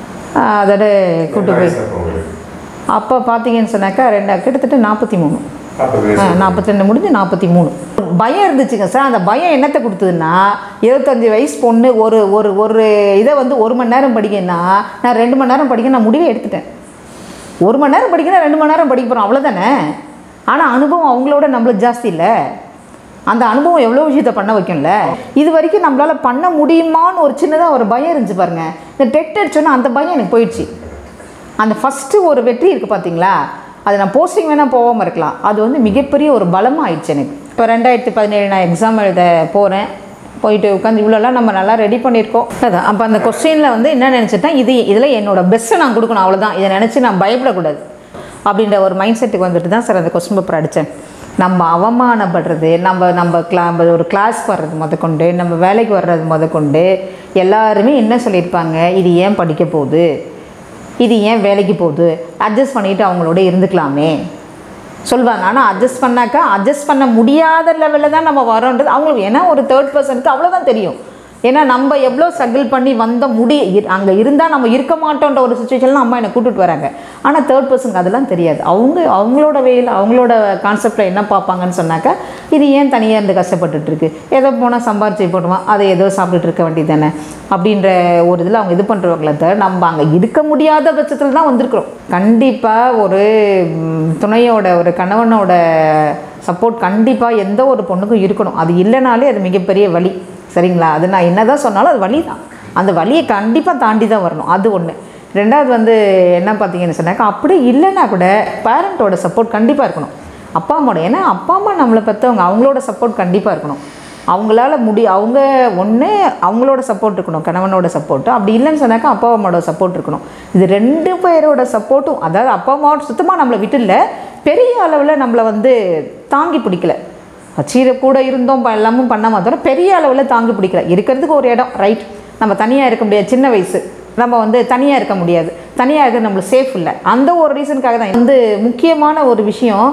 S2: அதோட கூட்டு போய்
S4: வயசு அப்போ உங்களுக்கு?
S2: அப்போ பார்த்தீங்கன்னு சொன்னாக்கா ரெண்டு கிட்டத்தட்ட நாற்பத்தி மூணு நாற்பத்தி ரெண்டு முடிஞ்சு நாற்பத்தி மூணு பயம் இருந்துச்சுங்க சார் அந்த பயம் என்னத்தை கொடுத்ததுன்னா இருபத்தஞ்சி வயசு பொண்ணு ஒரு ஒரு ஒரு இதை வந்து ஒரு மணி நேரம் படிக்கணும்னா நான் ரெண்டு மணி நேரம் படிக்க நான் முடிவே எடுத்துட்டேன் ஒரு மணி நேரம் படிக்கணும் ரெண்டு மணி நேரம் படிக்க போகிறோம் அவ்வளோதானே ஆனால் அனுபவம் அவங்களோட நம்மளுக்கு ஜாஸ்தி இல்லை அந்த அனுபவம் எவ்வளோ விஷயத்த பண்ண வைக்கும்ல இது வரைக்கும் நம்மளால் பண்ண முடியுமான்னு ஒரு சின்னதாக ஒரு பயம் இருந்துச்சு பாருங்க இந்த டெட் அடிச்சோன்னா அந்த பயம் எனக்கு போயிடுச்சு அந்த ஃபஸ்ட்டு ஒரு வெற்றி இருக்குது பார்த்தீங்களா அது நான் போஸ்டிங் வேணால் போகாமல் இருக்கலாம் அது வந்து மிகப்பெரிய ஒரு பலமாக ஆயிடுச்சு எனக்கு இப்போ ரெண்டாயிரத்தி பதினேழு நான் எக்ஸாம் எழுத போகிறேன் போயிட்டு உட்காந்து இவ்வளோலாம் நம்ம நல்லா ரெடி பண்ணியிருக்கோம் அதான் அப்போ அந்த கொஸ்டினில் வந்து என்ன நினச்சிட்டேன் இது இதில் என்னோட பெஸ்ட்டை நான் கொடுக்கணும் அவ்வளோதான் இதை நினச்சி நான் பயப்படக்கூடாது அப்படின்ற ஒரு மைண்ட் செட்டுக்கு வந்துட்டு தான் சார் அந்த கொஸ்டின் பேப்பர் அடித்தேன் நம்ம அவமானப்படுறது நம்ம நம்ம கிளா நம்ம ஒரு கிளாஸ்க்கு வர்றது முதற்கொண்டு நம்ம வேலைக்கு வர்றது முதற்கொண்டு எல்லாருமே என்ன சொல்லியிருப்பாங்க இது ஏன் படிக்க போகுது இது ஏன் வேலைக்கு போகுது அட்ஜஸ்ட் பண்ணிவிட்டு அவங்களோட இருந்துக்கலாமே சொல்லுவாங்க ஆனால் அட்ஜஸ்ட் பண்ணாக்கா அட்ஜஸ்ட் பண்ண முடியாத லெவலில் தான் நம்ம வரோன்றது அவங்களுக்கு ஏன்னா ஒரு தேர்ட் பர்சனுக்கு அவ்வளோதான் தெரியும் ஏன்னா நம்ம எவ்வளோ ஸ்ட்ரகிள் பண்ணி வந்த முடி அங்கே இருந்தால் நம்ம இருக்க மாட்டோன்ற ஒரு சுச்சுவேஷனில் அம்மா என்னை கூட்டிட்டு வராங்க ஆனால் தேர்ட் பர்சனுக்கு அதெல்லாம் தெரியாது அவங்க அவங்களோட வேயில் அவங்களோட கான்செப்டில் என்ன பார்ப்பாங்கன்னு சொன்னாக்கா இது ஏன் தனியாக இருந்து கஷ்டப்பட்டுட்டு இருக்கு ஏதோ போனால் சம்பாரிச்சு போடுவான் அதை ஏதோ சாப்பிட்டுட்டு இருக்க வேண்டியது தானே அப்படின்ற ஒரு இதில் அவங்க இது பண்ணுறவங்கள தவிர நம்ம அங்கே இருக்க முடியாத பட்சத்தில் தான் வந்திருக்கிறோம் கண்டிப்பாக ஒரு ம், துணையோட ஒரு கணவனோட சப்போர்ட் கண்டிப்பாக எந்த ஒரு பொண்ணுக்கும் இருக்கணும் அது இல்லைனாலே அது மிகப்பெரிய வழி சரிங்களா அது நான் என்ன தான் சொன்னாலும் அது வழி தான் அந்த வழியை கண்டிப்பாக தாண்டி தான் வரணும் அது ஒன்று ரெண்டாவது வந்து என்ன பார்த்தீங்கன்னு சொன்னாக்கா அப்படியே இல்லைன்னா கூட பேரண்ட்டோட சப்போர்ட் கண்டிப்பாக இருக்கணும் அப்பா அம்மாவோட ஏன்னா அப்பா அம்மா நம்மளை பெற்றவங்க அவங்களோட சப்போர்ட் கண்டிப்பாக இருக்கணும் அவங்களால முடி அவங்க ஒன்று அவங்களோட சப்போர்ட் இருக்கணும் கணவனோட சப்போர்ட்டு அப்படி இல்லைன்னு சொன்னாக்கா அப்பா அம்மாவோட சப்போர்ட் இருக்கணும் இது ரெண்டு பேரோட சப்போர்ட்டும் அதாவது அப்பா அம்மாவோட சுத்தமாக நம்மளை விட்டுல பெரிய அளவில் நம்மளை வந்து தாங்கி பிடிக்கல சீர கூட இருந்தோம் ப- எல்லாமும் பண்ணாம தவிர பெரிய அளவில் தாங்கி பிடிக்கல இருக்கிறதுக்கு ஒரு இடம் ரைட் நம்ம தனியாக இருக்க முடியாது சின்ன வயசு நம்ம வந்து தனியாக இருக்க முடியாது தனியாக இருக்க நம்மளுக்கு சேஃப் இல்லை அந்த ஒரு ரீசனுக்காக தான் வந்து முக்கியமான ஒரு விஷயம்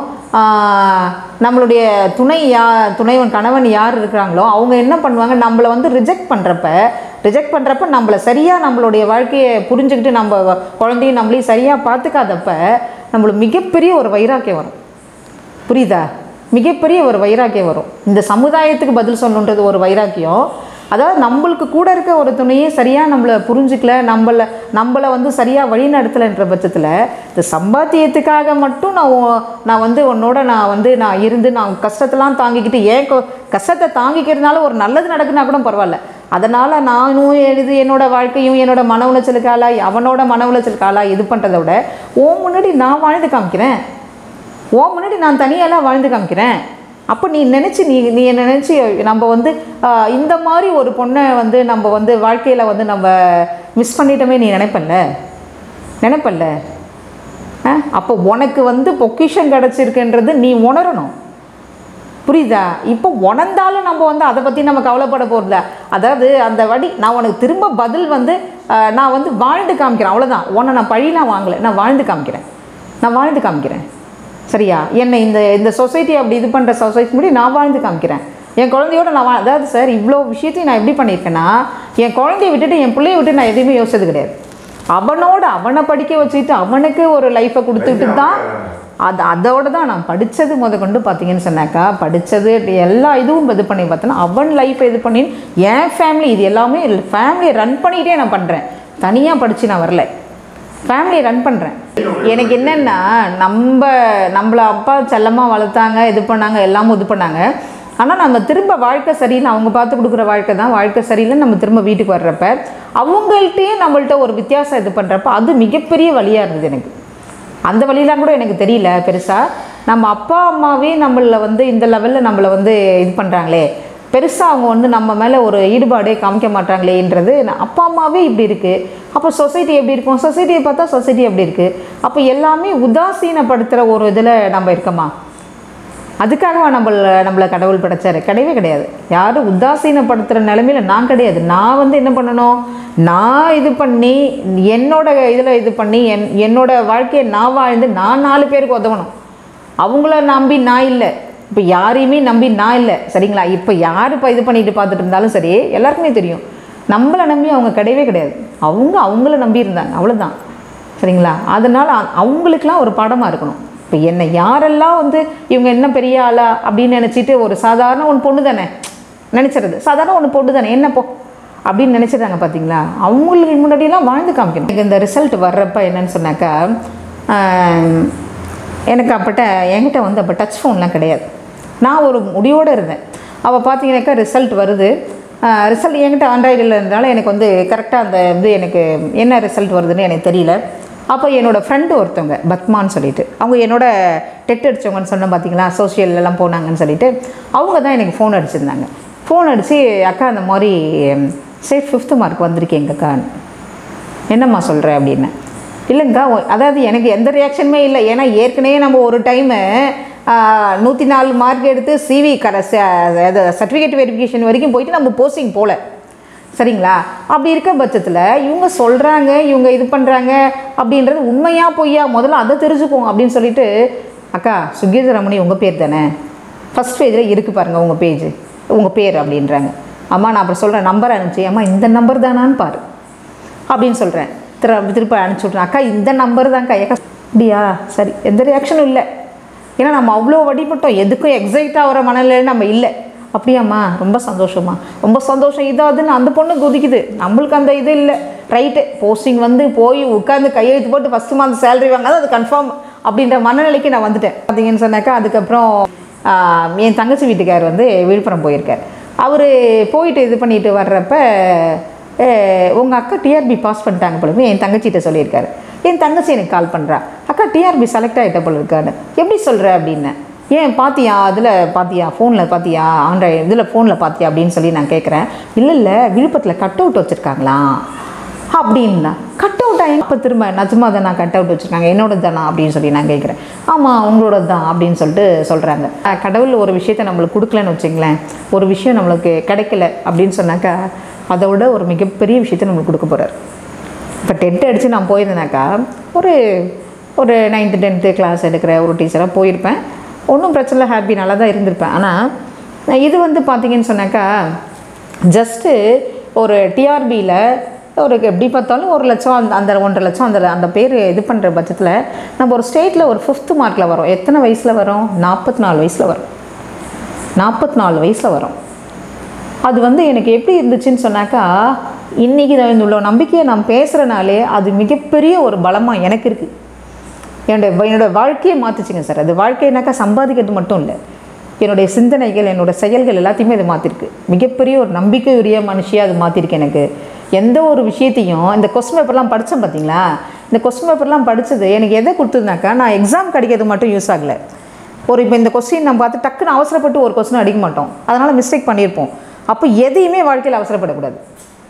S2: ஆஹ், நம்மளுடைய துணை யா துணைவன் கணவன் யார் இருக்கிறாங்களோ அவங்க என்ன பண்ணுவாங்க நம்மளை வந்து ரிஜெக்ட் பண்ணுறப்ப ரிஜெக்ட் பண்ணுறப்ப நம்மளை சரியாக நம்மளுடைய வாழ்க்கையை புரிஞ்சுக்கிட்டு நம்ம குழந்தையும் நம்மளையும் சரியாக பார்த்துக்காதப்ப நம்மளுக்கு மிகப்பெரிய ஒரு வைராக்கியம் வரும் புரியுதா மிகப்பெரிய ஒரு வைராக்கியம் வரும் இந்த சமுதாயத்துக்கு பதில் சொல்லணுன்றது ஒரு வைராக்கியம் அதாவது நம்மளுக்கு கூட இருக்க ஒரு துணையே சரியாக நம்மளை புரிஞ்சுக்கல நம்மளை நம்மளை வந்து சரியாக வழி நடத்தலைன்ற பட்சத்தில் இந்த சம்பாத்தியத்துக்காக மட்டும் நான் உன்- நான் வந்து உன்னோட நான் வந்து நான் இருந்து நான் கஷ்டத்தெல்லாம் தாங்கிக்கிட்டு ஏன் கொ- கஷ்டத்தை தாங்கிக்கிறதுனால ஒரு நல்லது நடக்குன்னா கூட பரவாயில்ல அதனால் நானும் இது என்னோட வாழ்க்கையும் என்னோட மன உளைச்சலுக்கு ஆளாய் அவனோட மன உளைச்சலுக்கு ஆளாய் இது பண்ணுறதை விட ஓ முன்னாடி நான் வாழ்ந்து காமிக்கிறேன் ஓ முன்னாடி நான் தனியாலாம் வாழ்ந்து காமிக்கிறேன் அப்போ நீ நினச்சி நீ நீ என்ன நினச்சி நம்ம வந்து ஆஹ், இந்த மாதிரி ஒரு பொண்ணை வந்து நம்ம வந்து வாழ்க்கையில் வந்து நம்ம மிஸ் பண்ணிட்டோமே நீ நினைப்பல்ல நினைப்பல்ல ஆ அப்போ உனக்கு வந்து பொக்கிஷம் கிடச்சிருக்குன்றது நீ உணரணும் புரியுதா இப்போ உணர்ந்தாலும் நம்ம வந்து அதை பற்றி நம்ம கவலைப்பட போகிறதில்ல அதாவது அந்த வடி நான் உனக்கு திரும்ப பதில் வந்து ஆஹ், நான் வந்து வாழ்ந்து காமிக்கிறேன் அவ்வளோதான் உன்னை நான் பழிலாம் வாங்கலை நான் வாழ்ந்து காமிக்கிறேன் நான் வாழ்ந்து காமிக்கிறேன் சரியா என்னை இந்த இந்த சொசைட்டி அப்படி இது பண்ணுற சொசைட்டி முடி நான் வாழ்ந்து காமிக்கிறேன் என் குழந்தையோட நான் வா- அதாவது சார் இவ்வளோ விஷயத்தையும் நான் எப்படி பண்ணியிருக்கேன்னா என் குழந்தைய விட்டுட்டு என் பிள்ளைய விட்டு நான் எதையுமே யோசிச்சது கிடையாது அவனோட அவனை படிக்க வச்சுட்டு அவனுக்கு ஒரு லைஃப்பை கொடுத்துட்டு தான் அது அதோட தான் நான் படித்தது முத கொண்டு பார்த்தீங்கன்னு சொன்னாக்கா படித்தது எல்லா இதுவும் இது பண்ணி பார்த்தோன்னா அவன் லைஃப்பை இது பண்ணி என் ஃபேமிலி இது எல்லாமே ஃபேமிலியை ரன் பண்ணிகிட்டே நான் பண்ணுறேன் தனியாக படித்து நான் வரல ஃபேமிலியை ரன் பண்ணுறேன் எனக்கு என்னென்னா நம்ம நம்மள அப்பா செல்லமாக வளர்த்தாங்க இது பண்ணாங்க எல்லாமும் இது பண்ணாங்க ஆனால் நம்ம திரும்ப வாழ்க்கை சரியில்லை அவங்க பார்த்து கொடுக்குற வாழ்க்கை தான் வாழ்க்கை சரியில்லைன்னு நம்ம திரும்ப வீட்டுக்கு வர்றப்ப அவங்கள்ட்டயே நம்மள்ட்ட ஒரு வித்தியாசம் இது பண்ணுறப்ப அது மிகப்பெரிய வழியாக இருந்தது எனக்கு அந்த வழியெலாம் கூட எனக்கு தெரியல பெருசாக நம்ம அப்பா அம்மாவே நம்மள வந்து இந்த லெவலில் நம்மளை வந்து இது பண்ணுறாங்களே பெருசாக அவங்க வந்து நம்ம மேலே ஒரு ஈடுபாடே காமிக்க மாட்டாங்களேன்றது நான் அப்பா அம்மாவே இப்படி இருக்குது அப்போ சொசைட்டி எப்படி இருக்கும் சொசைட்டியை பார்த்தா சொசைட்டி எப்படி இருக்குது அப்போ எல்லாமே உதாசீனப்படுத்துகிற ஒரு இதில் நம்ம இருக்கோமா அதுக்காகவா நம்மள நம்மளை கடவுள் படைச்சாரு கிடையவே கிடையாது யாரும் உதாசீனப்படுத்துகிற நிலமையில நான் கிடையாது நான் வந்து என்ன பண்ணணும் நான் இது பண்ணி என்னோட இதில் இது பண்ணி என் என்னோட வாழ்க்கையை நான் வாழ்ந்து நான் நாலு பேருக்கு உதவணும் அவங்கள நம்பி நான் இல்லை இப்போ யாரையுமே நம்பி நான் இல்லை சரிங்களா இப்போ யார் இப்போ இது பண்ணிட்டு பார்த்துட்டு இருந்தாலும் சரி எல்லாருக்குமே தெரியும் நம்மளை நம்பி அவங்க கிடையவே கிடையாது அவங்க அவங்கள நம்பி இருந்தாங்க அவ்வளோதான் சரிங்களா அதனால் அ- அவங்களுக்கெல்லாம் ஒரு பாடமாக இருக்கணும் இப்போ என்னை யாரெல்லாம் வந்து இவங்க என்ன பெரிய ஆளா அப்படின்னு நினச்சிட்டு ஒரு சாதாரண ஒன்று பொண்ணு தானே நினச்சிறது சாதாரண ஒன்று பொண்ணு தானே என்ன போ அப்படின்னு நினச்சிட்டாங்க பார்த்தீங்களா அவங்களுக்கு முன்னாடியெல்லாம் வாழ்ந்து காமிக்கணும் எனக்கு இந்த ரிசல்ட் வர்றப்ப என்னன்னு சொன்னாக்கா ஆம், எனக்கு அப்பட்ட என்கிட்ட வந்து அப்போ டச் ஃபோன்லாம் கிடையாது நான் ஒரு முடிவோடு இருந்தேன் அவள் பார்த்தீங்கன்னாக்கா ரிசல்ட் வருது ரிசல்ட் என்கிட்ட ஆண்ட்ராய்டில் இருந்தனால எனக்கு வந்து கரெக்டாக அந்த இது எனக்கு என்ன ரிசல்ட் வருதுன்னு எனக்கு தெரியல அப்போ என்னோடய ஃப்ரெண்டு ஒருத்தவங்க பத்மான்னு சொல்லிட்டு அவங்க என்னோட டெட் அடித்தவங்கன்னு சொன்னேன் பார்த்தீங்களா social எல்லாம் போனாங்கன்னு சொல்லிட்டு அவங்க தான் எனக்கு ஃபோன் அடிச்சிருந்தாங்க ஃபோன் அடித்து அக்கா அந்த மாதிரி சரி ஃபிஃப்த்து மார்க் வந்திருக்கேங்கக்கான்னு என்னம்மா சொல்கிற அப்படின்னு இல்லைங்கக்கா ஒ- அதாவது எனக்கு எந்த ரியாக்ஷனுமே இல்லை ஏன்னா ஏற்கனவே நம்ம ஒரு டைமு நூற்றி நாலு மார்க் எடுத்து சிவி கர சர்டிஃபிகேட் வெரிஃபிகேஷன் வரைக்கும் போயிட்டு நம்ம போஸ்டிங் போகல சரிங்களா அப்படி இருக்க பட்சத்தில் இவங்க சொல்கிறாங்க இவங்க இது பண்ணுறாங்க அப்படின்றது உண்மையா பொய்யா முதல்ல அதை தெரிஞ்சுக்குவோம் அப்படின்னு சொல்லிட்டு அக்கா சுகீத ரமணி உங்கள் பேர் தானே ஃபஸ்ட் பேஜில் இருக்குது பாருங்கள் உங்கள் பேஜ் உங்கள் பேர் அப்படின்றாங்க அம்மா நான் அப்புறம் சொல்கிறேன் நம்பர் அனுப்பிச்சு அம்மா இந்த நம்பர் தானான்னு பாரு அப்படின்னு சொல்கிறேன் திரு திருப்பி அனுப்பிச்சி விட்றேன் அக்கா இந்த நம்பர் தான்க்கா ஏக்கா அப்படியா சரி எந்த ரியாக்ஷனும் இல்லை ஏன்னா நம்ம அவ்வளோ வழிபட்டோம் எதுக்கும் எக்ஸைட் ஆகிற மனநிலையில் நம்ம இல்லை அப்படியாம்மா ரொம்ப சந்தோஷமா ரொம்ப சந்தோஷம் இதாதுன்னு அந்த பொண்ணு குதிக்குது நம்மளுக்கு அந்த இது இல்லை ரைட்டு போஸ்டிங் வந்து போய் உட்காந்து கையெழுத்து போட்டு ஃபஸ்ட்டு மந்த் சேலரி வாங்க அது கன்ஃபார்ம் அப்படின்ற மனநிலைக்கு நான் வந்துட்டேன் பார்த்தீங்கன்னு சொன்னாக்கா அதுக்கப்புறம் ஆஹ், என் தங்கச்சி வீட்டுக்கார் வந்து விழுப்புரம் போயிருக்கார் அவர் போயிட்டு இது பண்ணிட்டு வர்றப்ப உங்கள் அக்கா டிஆர்பி பாஸ் பண்ணிட்டாங்க போல என் தங்கச்சிகிட்ட சொல்லியிருக்காரு என் தங்கச்சி எனக்கு கால் பண்ணுறா அக்கா டிஆர்பி செலக்ட் ஆகிட்ட போல இருக்கான்னு எப்படி சொல்கிற அப்படின்னு ஏன் பாத்தியா அதில் பாத்தியா ஃபோனில் பாத்தியா ஆண்ட்ராய்டு இதில் ஃபோனில் பாத்தியா அப்படின்னு சொல்லி நான் கேட்குறேன் இல்லை இல்லை விழுப்புரத்தில் கட் அவுட் வச்சுருக்காங்களாம் அப்படின்னா கட் அவுட் ஆகி இப்போ திரும்ப நிஜமா தான் நான் கட் அவுட் வச்சுருக்காங்க என்னோட தானா அப்படின்னு சொல்லி நான் கேட்குறேன் ஆமாம் உங்களோட தான் அப்படின்னு சொல்லிட்டு சொல்கிறாங்க கடவுள் ஒரு விஷயத்தை நம்மளுக்கு கொடுக்கலன்னு வச்சுங்களேன் ஒரு விஷயம் நம்மளுக்கு கிடைக்கல அப்படின்னு சொன்னாக்கா அதை விட ஒரு மிகப்பெரிய விஷயத்தை நம்மளுக்கு கொடுக்க போகிறார் இப்போ டென்த்து அடித்து நான் போயிருந்தேனாக்கா ஒரு ஒரு நைன்த்து டென்த்து கிளாஸ் எடுக்கிற ஒரு டீச்சராக போயிருப்பேன் ஒன்றும் பிரச்சனை இல்லை ஹாப்பி நல்லா தான் இருந்திருப்பேன் ஆனால் இது வந்து பார்த்தீங்கன்னு சொன்னாக்கா ஜஸ்ட்டு ஒரு டிஆர்பியில் ஒரு எப்படி பார்த்தாலும் ஒரு லட்சம் அந்த அந்த ஒன்றரை லட்சம் அந்த அந்த பேர் இது பண்ணுற பட்சத்தில் நம்ம ஒரு ஸ்டேட்டில் ஒரு ஃபிஃப்த்து மார்க்கில் வரோம் எத்தனை வயசில் வரும் நாற்பத்தி நாலு வயசில் வரும் நாற்பத்தி நாலு வயசில் வரும் அது வந்து எனக்கு எப்படி இருந்துச்சுன்னு சொன்னாக்கா இன்றைக்கி நான் உள்ள நம்பிக்கையை நான் பேசுகிறனாலே அது மிகப்பெரிய ஒரு பலமாக எனக்கு இருக்குது என்னுடைய என்னோடய வாழ்க்கையை மாற்றுச்சுங்க சார் அது வாழ்க்கைனாக்கா சம்பாதிக்கிறது மட்டும் இல்லை என்னுடைய சிந்தனைகள் என்னோட செயல்கள் எல்லாத்தையுமே அது மாற்றிருக்கு மிகப்பெரிய ஒரு நம்பிக்கையுரிய மனுஷியாக அது மாற்றிருக்கு எனக்கு எந்த ஒரு விஷயத்தையும் இந்த கொஸ்டின் பேப்பர்லாம் படித்தேன் பார்த்தீங்களா இந்த கொஸ்டின் பேப்பர்லாம் படித்தது எனக்கு எதை கொடுத்ததுனாக்கா நான் எக்ஸாம் கிடைக்கிறது மட்டும் யூஸ் ஆகலை ஒரு இப்போ இந்த கொஸ்டின் நம்ம பார்த்து டக்குன்னு அவசரப்பட்டு ஒரு கொஸ்டின் அடிக்க மாட்டோம் அதனால் மிஸ்டேக் பண்ணியிருப்போம் அப்போ எதையுமே வாழ்க்கையில் அவசரப்படக்கூடாது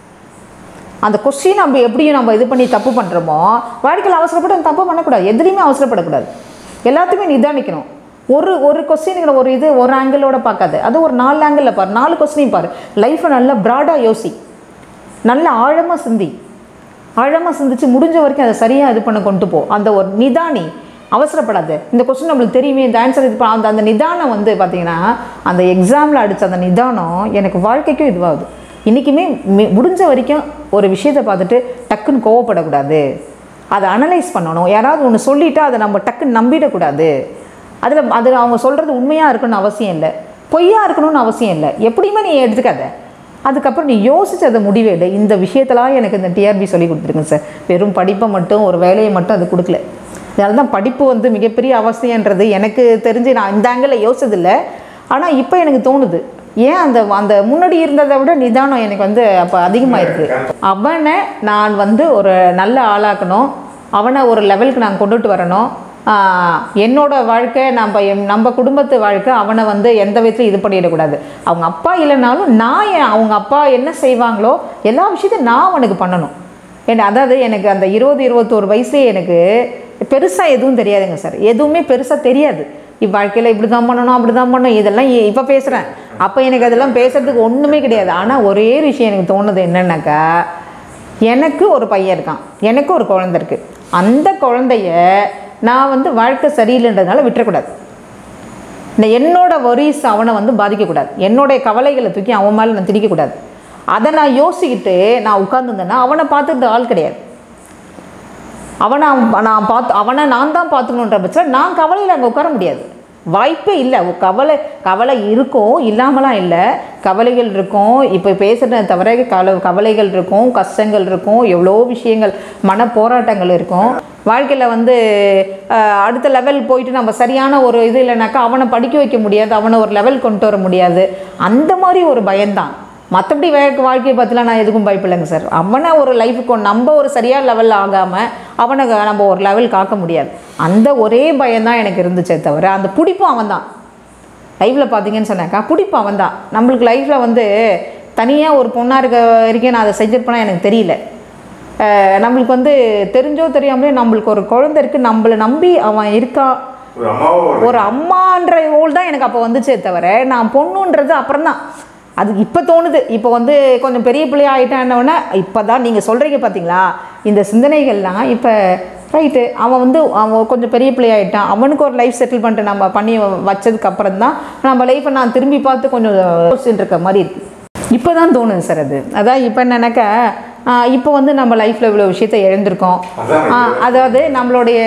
S2: அந்த கொஸ்டின் நம்ம எப்படியும் நம்ம இது பண்ணி தப்பு பண்ணுறோமோ வாழ்க்கையில் அவசரப்பட்டு அந்த தப்பு பண்ணக்கூடாது எதுலேயுமே அவசரப்படக்கூடாது எல்லாத்தையுமே நிதானிக்கணும் ஒரு ஒரு கொஸ்டினுங்கிற ஒரு இது ஒரு ஆங்கிளோட பார்க்காது அது ஒரு நாலு ஆங்கிளில் பாரு நாலு கொஸ்டினையும் பாரு லைஃப்பை நல்லா ப்ராடாக யோசி நல்ல ஆழமாக சிந்தி ஆழமாக சிந்திச்சு முடிஞ்ச வரைக்கும் அதை சரியாக இது பண்ண கொண்டு போ அந்த ஒரு நிதானி அவசரப்படாது இந்த கொஸ்டின் நம்மளுக்கு தெரியுமே இந்த ஆன்சர் இது பண்ண- அந்த அந்த நிதானம் வந்து பார்த்தீங்கன்னா அந்த எக்ஸாமில் அடித்த அந்த நிதானம் எனக்கு வாழ்க்கைக்கும் இதுவாகுது இன்றைக்குமே முடிஞ்ச வரைக்கும் ஒரு விஷயத்தை பார்த்துட்டு டக்குன்னு கோவப்படக்கூடாது அதை அனலைஸ் பண்ணணும் யாராவது ஒன்று சொல்லிட்டா அதை நம்ம டக்குன்னு நம்பிடக்கூடாது அதில் அது அவங்க சொல்கிறது உண்மையாக இருக்கணும்னு அவசியம் இல்லை பொய்யா இருக்கணும்னு அவசியம் இல்லை எப்படியுமே நீ எடுத்துக்காத அதுக்கப்புறம் நீ யோசிச்சு அதை முடிவெடு இந்த விஷயத்தெல்லாம் எனக்கு இந்த டிஆர்பி சொல்லி கொடுத்துருங்க சார் வெறும் படிப்பை மட்டும் ஒரு வேலையை மட்டும் அது கொடுக்கல அதனால தான் படிப்பு வந்து மிகப்பெரிய அவசியன்றது எனக்கு தெரிஞ்சு நான் இந்த ஆங்கிளில் யோசிச்சதில்லை ஆனால் இப்போ எனக்கு தோணுது ஏன் அந்த அந்த முன்னாடி இருந்ததை விட நிதானம் எனக்கு வந்து அப்போ அதிகமாயிருக்கு அவனை நான் வந்து ஒரு நல்ல ஆளாக்கணும் அவனை ஒரு லெவலுக்கு நான் கொண்டுட்டு வரணும் ஆஹ் என்னோட வாழ்க்கை நம்ம எம் நம்ம குடும்பத்து வாழ்க்கை அவனை வந்து எந்த விதத்துலையும் இது பண்ணிடக்கூடாது அவங்க அப்பா இல்லைனாலும் நான் என் அவங்க அப்பா என்ன செய்வாங்களோ எல்லா விஷயத்தையும் நான் அவனுக்கு பண்ணணும் ஏன்னா அதாவது எனக்கு அந்த இருபது இருபத்தோரு வயசுலேயே எனக்கு பெருசாக எதுவும் தெரியாதுங்க சார் எதுவுமே பெருசாக தெரியாது இவ் வாழ்க்கையில் இப்படி தான் பண்ணணும் அப்படி தான் பண்ணணும் இதெல்லாம் இப்போ பேசுகிறேன் அப்போ எனக்கு அதெல்லாம் பேசுறதுக்கு ஒன்றுமே கிடையாது ஆனால் ஒரே விஷயம் எனக்கு தோணுது என்னன்னாக்கா எனக்கு ஒரு பையன் இருக்கான் எனக்கு ஒரு குழந்தை இருக்குது அந்த குழந்தைய நான் வந்து வாழ்க்கை சரியில்லைன்றதுனால விட்டுறக்கூடாது இந்த என்னோட வரிஸ் அவனை வந்து பாதிக்கக்கூடாது என்னுடைய கவலைகளை தூக்கி அவன் மேலே நான் திணிக்கக்கூடாது அதை நான் யோசிக்கிட்டு நான் உட்காந்துருந்தேன்னா அவனை பார்த்துட்டு ஆள் கிடையாது அவனை அவன் நான் பார்த்து அவனை நான் தான் பார்த்துக்கணுன்ற பட்சத்தில் நான் கவலையில் அங்கே உட்கார முடியாது வாய்ப்பே இல்லை உ- கவலை கவலை இருக்கும் இல்லாமலாம் இல்லை கவலைகள் இருக்கும் இப்போ பேசுகிறத தவிர கவலை கவலைகள் இருக்கும் கஷ்டங்கள் இருக்கும் எவ்வளோ விஷயங்கள் மன போராட்டங்கள் இருக்கும் வாழ்க்கையில் வந்து அஹ், அடுத்த லெவல் போயிட்டு நம்ம சரியான ஒரு இது இல்லைனாக்கா அவனை படிக்க வைக்க முடியாது அவனை ஒரு லெவல் கொண்டு வர முடியாது அந்த மாதிரி ஒரு பயம்தான் மற்றபடி வே வாழ்க்கையை பற்றிலாம் நான் எதுக்கும் பயப்படலைங்க சார் அவனை ஒரு லைஃபுக்கு நம்ம ஒரு சரியான லெவலில் ஆகாமல் அவனை க- நம்ம ஒரு லெவல் காக்க முடியாது அந்த ஒரே பயம்தான் எனக்கு இருந்துச்சே தவிர அந்த பிடிப்பும் அவன் தான் லைஃப்பில் பார்த்தீங்கன்னு சொன்னாக்கா பிடிப்பு அவன் தான் நம்மளுக்கு லைஃப்பில் வந்து தனியாக ஒரு பொண்ணாக இருக்க வரைக்கும் நான் அதை செஞ்சிருப்பேனா எனக்கு தெரியல அஹ் நம்மளுக்கு வந்து தெரிஞ்சோ தெரியாமலே நம்மளுக்கு ஒரு குழந்தை இருக்குது நம்மளை நம்பி அவன் இருக்கான்
S4: ஒரு அம்மாவோ
S2: ஒரு அம்மான்ற ரோல் தான் எனக்கு அப்போ வந்துச்சே தவிர நான் பொண்ணுன்றது அப்புறம் தான் அது இப்போ தோணுது இப்போ வந்து கொஞ்சம் பெரிய பிள்ளையா ஆகிட்டான்னொன்னே இப்போ தான் நீங்கள் சொல்கிறீங்க பார்த்தீங்களா இந்த சிந்தனைகள்லாம் இப்போ ரைட்டு அவன் வந்து அவன் கொஞ்சம் பெரிய பிள்ளையாயிட்டான் அவனுக்கு ஒரு லைஃப் செட்டில் பண்ணிட்டு நம்ம பண்ணி வச்சதுக்கு அப்புறம் தான் நம்ம லைஃப்பை நான் திரும்பி பார்த்து கொஞ்சம் யோசிச்சுட்டு இருக்க மாதிரி இருக்கு இப்போ தான் தோணுது சார் அது அதான் இப்போ என்னன்னாக்கா இப்போ வந்து நம்ம லைஃப்பில் இவ்வளோ விஷயத்தை இழந்திருக்கோம்
S4: அதான்
S2: ஆ, அதாவது நம்மளுடைய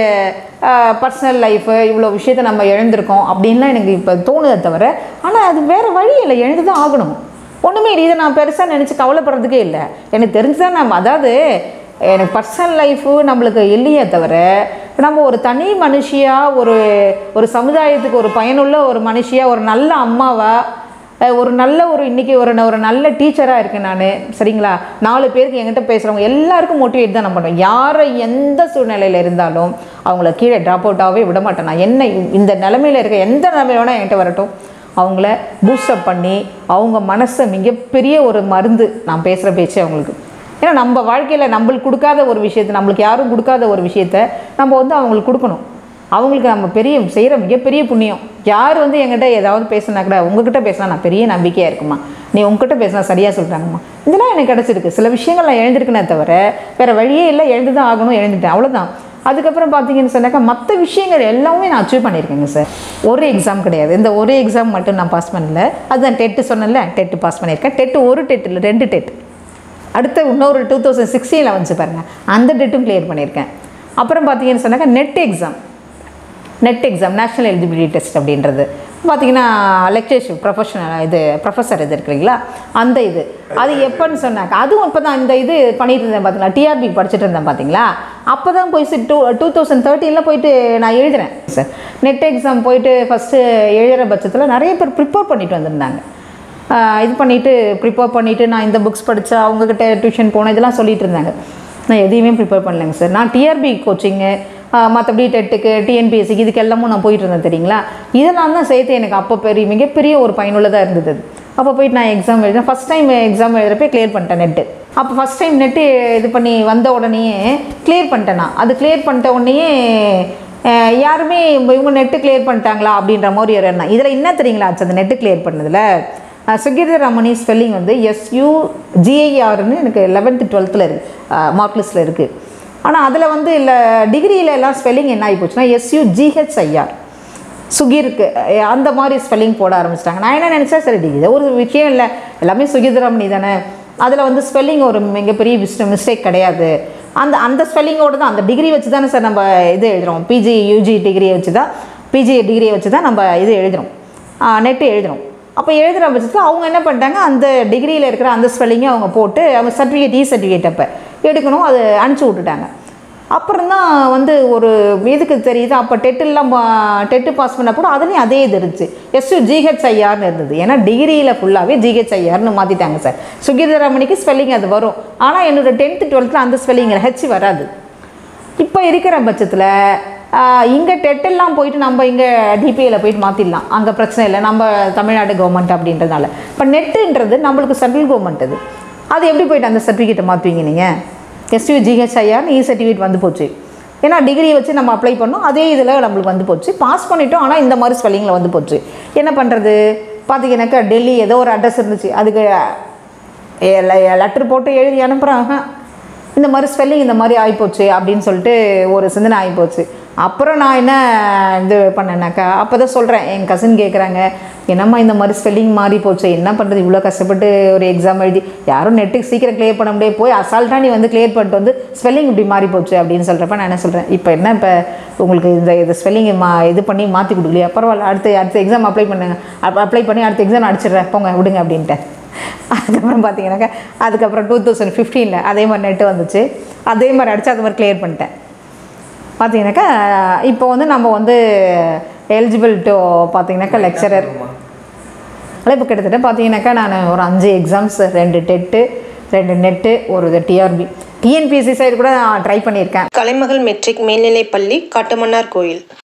S2: பர்சனல் லைஃபு இவ்வளோ விஷயத்தை நம்ம இழந்திருக்கோம் அப்படின்லாம் எனக்கு இப்போ தோணுதே தவிர ஆனால் அது வேறு வழி இல்லை எழுந்து தான் ஆகணும் ஒன்றுமே இல்லை இதை நான் பெருசாக நினச்சி கவலைப்படுறதுக்கே இல்லை எனக்கு தெரிஞ்சுதான் நம்ம அதாவது எனக்கு பர்சனல் லைஃபு நம்மளுக்கு இல்லையே தவிர நம்ம ஒரு தனி மனுஷியாக ஒரு ஒரு சமுதாயத்துக்கு ஒரு பயனுள்ள ஒரு மனுஷியாக ஒரு நல்ல அம்மாவா அஹ் ஒரு நல்ல ஒரு இன்னைக்கு ஒரு ஒரு நல்ல டீச்சராக இருக்கேன் நான் சரிங்களா நாலு பேருக்கு என்கிட்ட பேசுகிறவங்க எல்லாருக்கும் மோட்டிவேட் தான் நான் பண்ணுவேன் யாரை எந்த சூழ்நிலையில் இருந்தாலும் அவங்கள கீழே ட்ராப் அவுட்டாகவே விட மாட்டேன் நான் என்ன இந்த நிலமையில இருக்க எந்த நிலைமையில வேணால் என்கிட்ட வரட்டும் அவங்கள பூஸ்டப் பண்ணி அவங்க மனசை மிகப்பெரிய ஒரு மருந்து நான் பேசுகிற பேச்சு அவங்களுக்கு ஏன்னா நம்ம வாழ்க்கையில் நம்மளுக்கு கொடுக்காத ஒரு விஷயத்தை நம்மளுக்கு யாரும் கொடுக்காத ஒரு விஷயத்த நம்ம வந்து அவங்களுக்கு கொடுக்கணும் அவங்களுக்கு நம்ம பெரிய செய்கிற மிகப்பெரிய புண்ணியம் யார் வந்து என்கிட்ட ஏதாவது பேசினா கூட உங்ககிட்ட பேசினா நான் பெரிய நம்பிக்கையாக இருக்குமா நீ உங்ககிட்ட பேசினா சரியாக சொல்கிறாங்கம்மா இதெல்லாம் எனக்கு கிடச்சிருக்கு சில விஷயங்கள் நான் எழுந்திருக்கேனே தவிர வேறு வழியே இல்லை எழுந்து தான் ஆகணும் எழுந்துட்டேன் அவ்வளோதான் அதுக்கப்புறம் பார்த்தீங்கன்னு சொன்னாக்கா மற்ற விஷயங்கள் எல்லாமே நான் அச்சீவ் பண்ணியிருக்கேங்க சார் ஒரு எக்ஸாம் கிடையாது இந்த ஒரு எக்ஸாம் மட்டும் நான் பாஸ் பண்ணல அதுதான் டெட்டு சொன்னேன்ல டெட்டு பாஸ் பண்ணியிருக்கேன் டெட்டு ஒரு டெட் இல்லை ரெண்டு டெட் அடுத்த இன்னொரு டூ தௌசண்ட் சிக்ஸ்டீனில் வந்துச்சு பாருங்கள் அந்த டெட்டும் கிளியர் பண்ணியிருக்கேன் அப்புறம் பார்த்தீங்கன்னு சொன்னாக்கா NET exam NET exam national eligibility test அப்படின்றது பார்த்தீங்கன்னா லெக்சர்ஷிப் ப்ரொஃபஷனல் இது ப்ரொஃபஸர் இது இருக்கு இல்லைங்களா அந்த இது அது எப்போன்னு சொன்னாக்கா அதுவும் இப்போ தான் இந்த இது பண்ணிட்டு இருந்தேன் பார்த்தீங்களா டிஆர்பி படிச்சுட்டு இருந்தேன் பார்த்தீங்களா அப்போ தான் போய் டூ டூ தௌசண்ட் தேர்ட்டீனில் போயிட்டு நான் எழுதுறேன் சார் நெட் எக்ஸாம் போயிட்டு ஃபஸ்ட்டு எழுதுகிற பட்சத்தில் நிறைய பேர் ப்ரிப்பேர் பண்ணிட்டு வந்திருந்தாங்க ஆஹ் இது பண்ணிவிட்டு ப்ரிப்பேர் பண்ணிவிட்டு நான் இந்த புக்ஸ் படித்தேன் அவங்கக்கிட்ட டியூஷன் போனேன் இதெல்லாம் சொல்லிட்டு இருந்தாங்க நான் எதையுமே ப்ரிப்பேர் பண்ணலைங்க சார் நான் டிஆர்பி கோச்சிங்கு மற்றபடி டெட்டுக்கு டிஎன்பிஎஸ்சிக்கு இதுக்கு எல்லாமும் நான் போயிட்டு இருந்தேன் தெரியுங்களா இதெல்லாம் தான் சேர்த்து எனக்கு அப்போ பெரிய மிகப்பெரிய ஒரு பயனுள்ளதாக இருந்தது அது. அப்போ போயிட்டு நான் எக்ஸாம் எழுதினேன் ஃபஸ்ட் டைம் எக்ஸாம் எழுதுறப்ப கிளியர் பண்ணிட்டேன் நெட்டு அப்போ ஃபஸ்ட் டைம் நெட்டு இது பண்ணி வந்த உடனேயே கிளியர் பண்ணிட்டேன் நான் அது கிளியர் பண்ணிட்ட உடனேயே அஹ் யாருமே இவங்க நெட்டு கிளியர் பண்ணிட்டாங்களா அப்படின்ற மாதிரி ஒரு எண்ணம் இதில் என்ன தெரியுங்களா ஆச்சு அந்த நெட்டு கிளியர் பண்ணதில் சுகீர்த ரமணி ஸ்பெல்லிங் வந்து எஸ்யூ ஜிஐஆர்னு எனக்கு லெவன்த்து டுவெல்த்தில் இருக்குது மார்க் லிஸ்ட்டில் இருக்குது ஆனால் அதில் வந்து இல்லை டிகிரியில் எல்லாம் ஸ்பெல்லிங் என்ன ஆகி போச்சுன்னா எஸ்யூ ஜிஹெச்ஐஆர் சுகீருக்கு அஹ் அந்த மாதிரி ஸ்பெல்லிங் போட ஆரம்பிச்சிட்டாங்க நான் என்ன நினச்சேன் சரி இது ஒரு விஷயம் இல்லை எல்லாமே சுகிதரமணி தானே அதில் வந்து ஸ்பெல்லிங் ஒரு மிகப்பெரிய மிஸ்டேக் கிடையாது அந்த அந்த ஸ்பெல்லிங்கோடு தான் அந்த டிகிரி வச்சு தானே சார் நம்ம இது எழுதுகிறோம் பிஜி யூஜி டிகிரியை வச்சு தான் பிஜி டிகிரியை வச்சு தான் நம்ம இது எழுதுகிறோம் நெட்டு எழுதுகிறோம் அப்போ எழுதுகிற பட்சத்தில் அவங்க என்ன பண்ணிட்டாங்க அந்த டிகிரியில் இருக்கிற அந்த ஸ்பெல்லிங்கை அவங்க போட்டு அவங்க சர்டிஃபிகேட் இ சர்டிஃபிகேட் அப்போ எடுக்கணும் அது அனுப்பிச்சி விட்டுட்டாங்க அப்புறம் தான் வந்து ஒரு இதுக்கு தெரியுது அப்போ டெட்டெல்லாம் டெட்டு பாஸ் பண்ண கூட அதுலேயும் அதே இது இருந்துச்சு எஸ்யூ ஜிஹெச்ஐஆர்னு இருந்தது ஏன்னா டிகிரியில் ஃபுல்லாகவே ஜிஹெச்ஐஆர்னு மாற்றிட்டாங்க சார் சுகீதரமணிக்கு ஸ்பெல்லிங் அது வரும் ஆனால் என்னோட டென்த்து டுவெல்த்தில் அந்த ஸ்பெல்லிங் ஹெச் வராது இப்போ இருக்கிற பட்சத்தில் இங்கே டெட்டெல்லாம் போயிட்டு நம்ம இங்கே டிபிஏல போயிட்டு மாற்றிடலாம் அங்கே பிரச்சனை இல்லை நம்ம தமிழ்நாடு கவர்மெண்ட் அப்படின்றதுனால இப்போ நெட்டுன்றது நம்மளுக்கு சென்ட்ரல் கவர்மெண்ட் அது அது எப்படி போயிட்டு அந்த சர்டிஃபிகேட்டை மாற்றுவீங்க நீங்கள் எஸ்யூ ஜிஹெச்ஐஆர்னு இ சர்டிஃபிகேட் வந்து போச்சு ஏன்னா டிகிரி வச்சு நம்ம அப்ளை பண்ணோம் அதே இதில் நம்மளுக்கு வந்து போச்சு பாஸ் பண்ணிட்டோம் ஆனால் இந்த மாதிரி ஸ்பெல்லிங்கில் வந்து போச்சு என்ன பண்ணுறது பார்த்தீங்கன்னாக்கா டெல்லி ஏதோ ஒரு அட்ரஸ் இருந்துச்சு அதுக்கு லெட்டர் போட்டு எழுதி அனுப்புகிறாங்க இந்த மாதிரி ஸ்பெல்லிங் இந்த மாதிரி ஆகிப்போச்சு அப்படின்னு சொல்லிட்டு ஒரு சிந்தனை ஆகிப்போச்சு அப்புறம் நான் என்ன இது பண்ணேனாக்கா அப்போ தான் சொல்கிறேன் என் கசின் கேட்குறாங்க என்னம்மா இந்த மாதிரி ஸ்பெல்லிங் மாறி போச்சு என்ன பண்ணுறது இவ்வளோ கஷ்டப்பட்டு ஒரு எக்ஸாம் எழுதி யாரும் நெட்டுக்கு சீக்கிரம் கிளியர் பண்ண முடியாது போய் அசால்ட்டாக நீ வந்து கிளியர் பண்ணிட்டு வந்து ஸ்பெல்லிங் இப்படி மாறி போச்சு அப்படின்னு சொல்கிறப்ப நான் என்ன சொல்கிறேன் இப்போ என்ன இப்போ உங்களுக்கு இந்த இது ஸ்பெல்லிங் மா இது பண்ணி மாற்றி கொடுக்கலையா பரவாயில்ல அடுத்து அடுத்த எக்ஸாம் அப்ளை பண்ணுங்க அப்ளை பண்ணி அடுத்த எக்ஸாம் அடிச்சிடுறேன் போங்க விடுங்க அப்படின்ட்டேன் அதுக்கப்புறம் பார்த்தீங்கன்னாக்கா அதுக்கப்புறம் டூ தௌசண்ட் ஃபிஃப்டீனில் அதே மாதிரி நெட்டு வந்துச்சு அதே மாதிரி அடித்து அது மாதிரி கிளியர் பண்ணிட்டேன் பார்த்தீங்கன்னாக்கா இப்போ வந்து நம்ம வந்து எலிஜிபிள் டு பார்த்தீங்கன்னாக்கா லெக்சரர் அதனால் இப்போ கிட்டத்தட்ட பார்த்தீங்கன்னாக்கா நான் ஒரு அஞ்சு எக்ஸாம்ஸ் ரெண்டு டெட்டு ரெண்டு நெட்டு ஒரு டிஆர்பி டிஎன்பிஎஸ்சி சைடு கூட நான் ட்ரை பண்ணியிருக்கேன்
S1: கலைமகள் மெட்ரிக் மேல்நிலைப்பள்ளி காட்டுமன்னார் கோயில்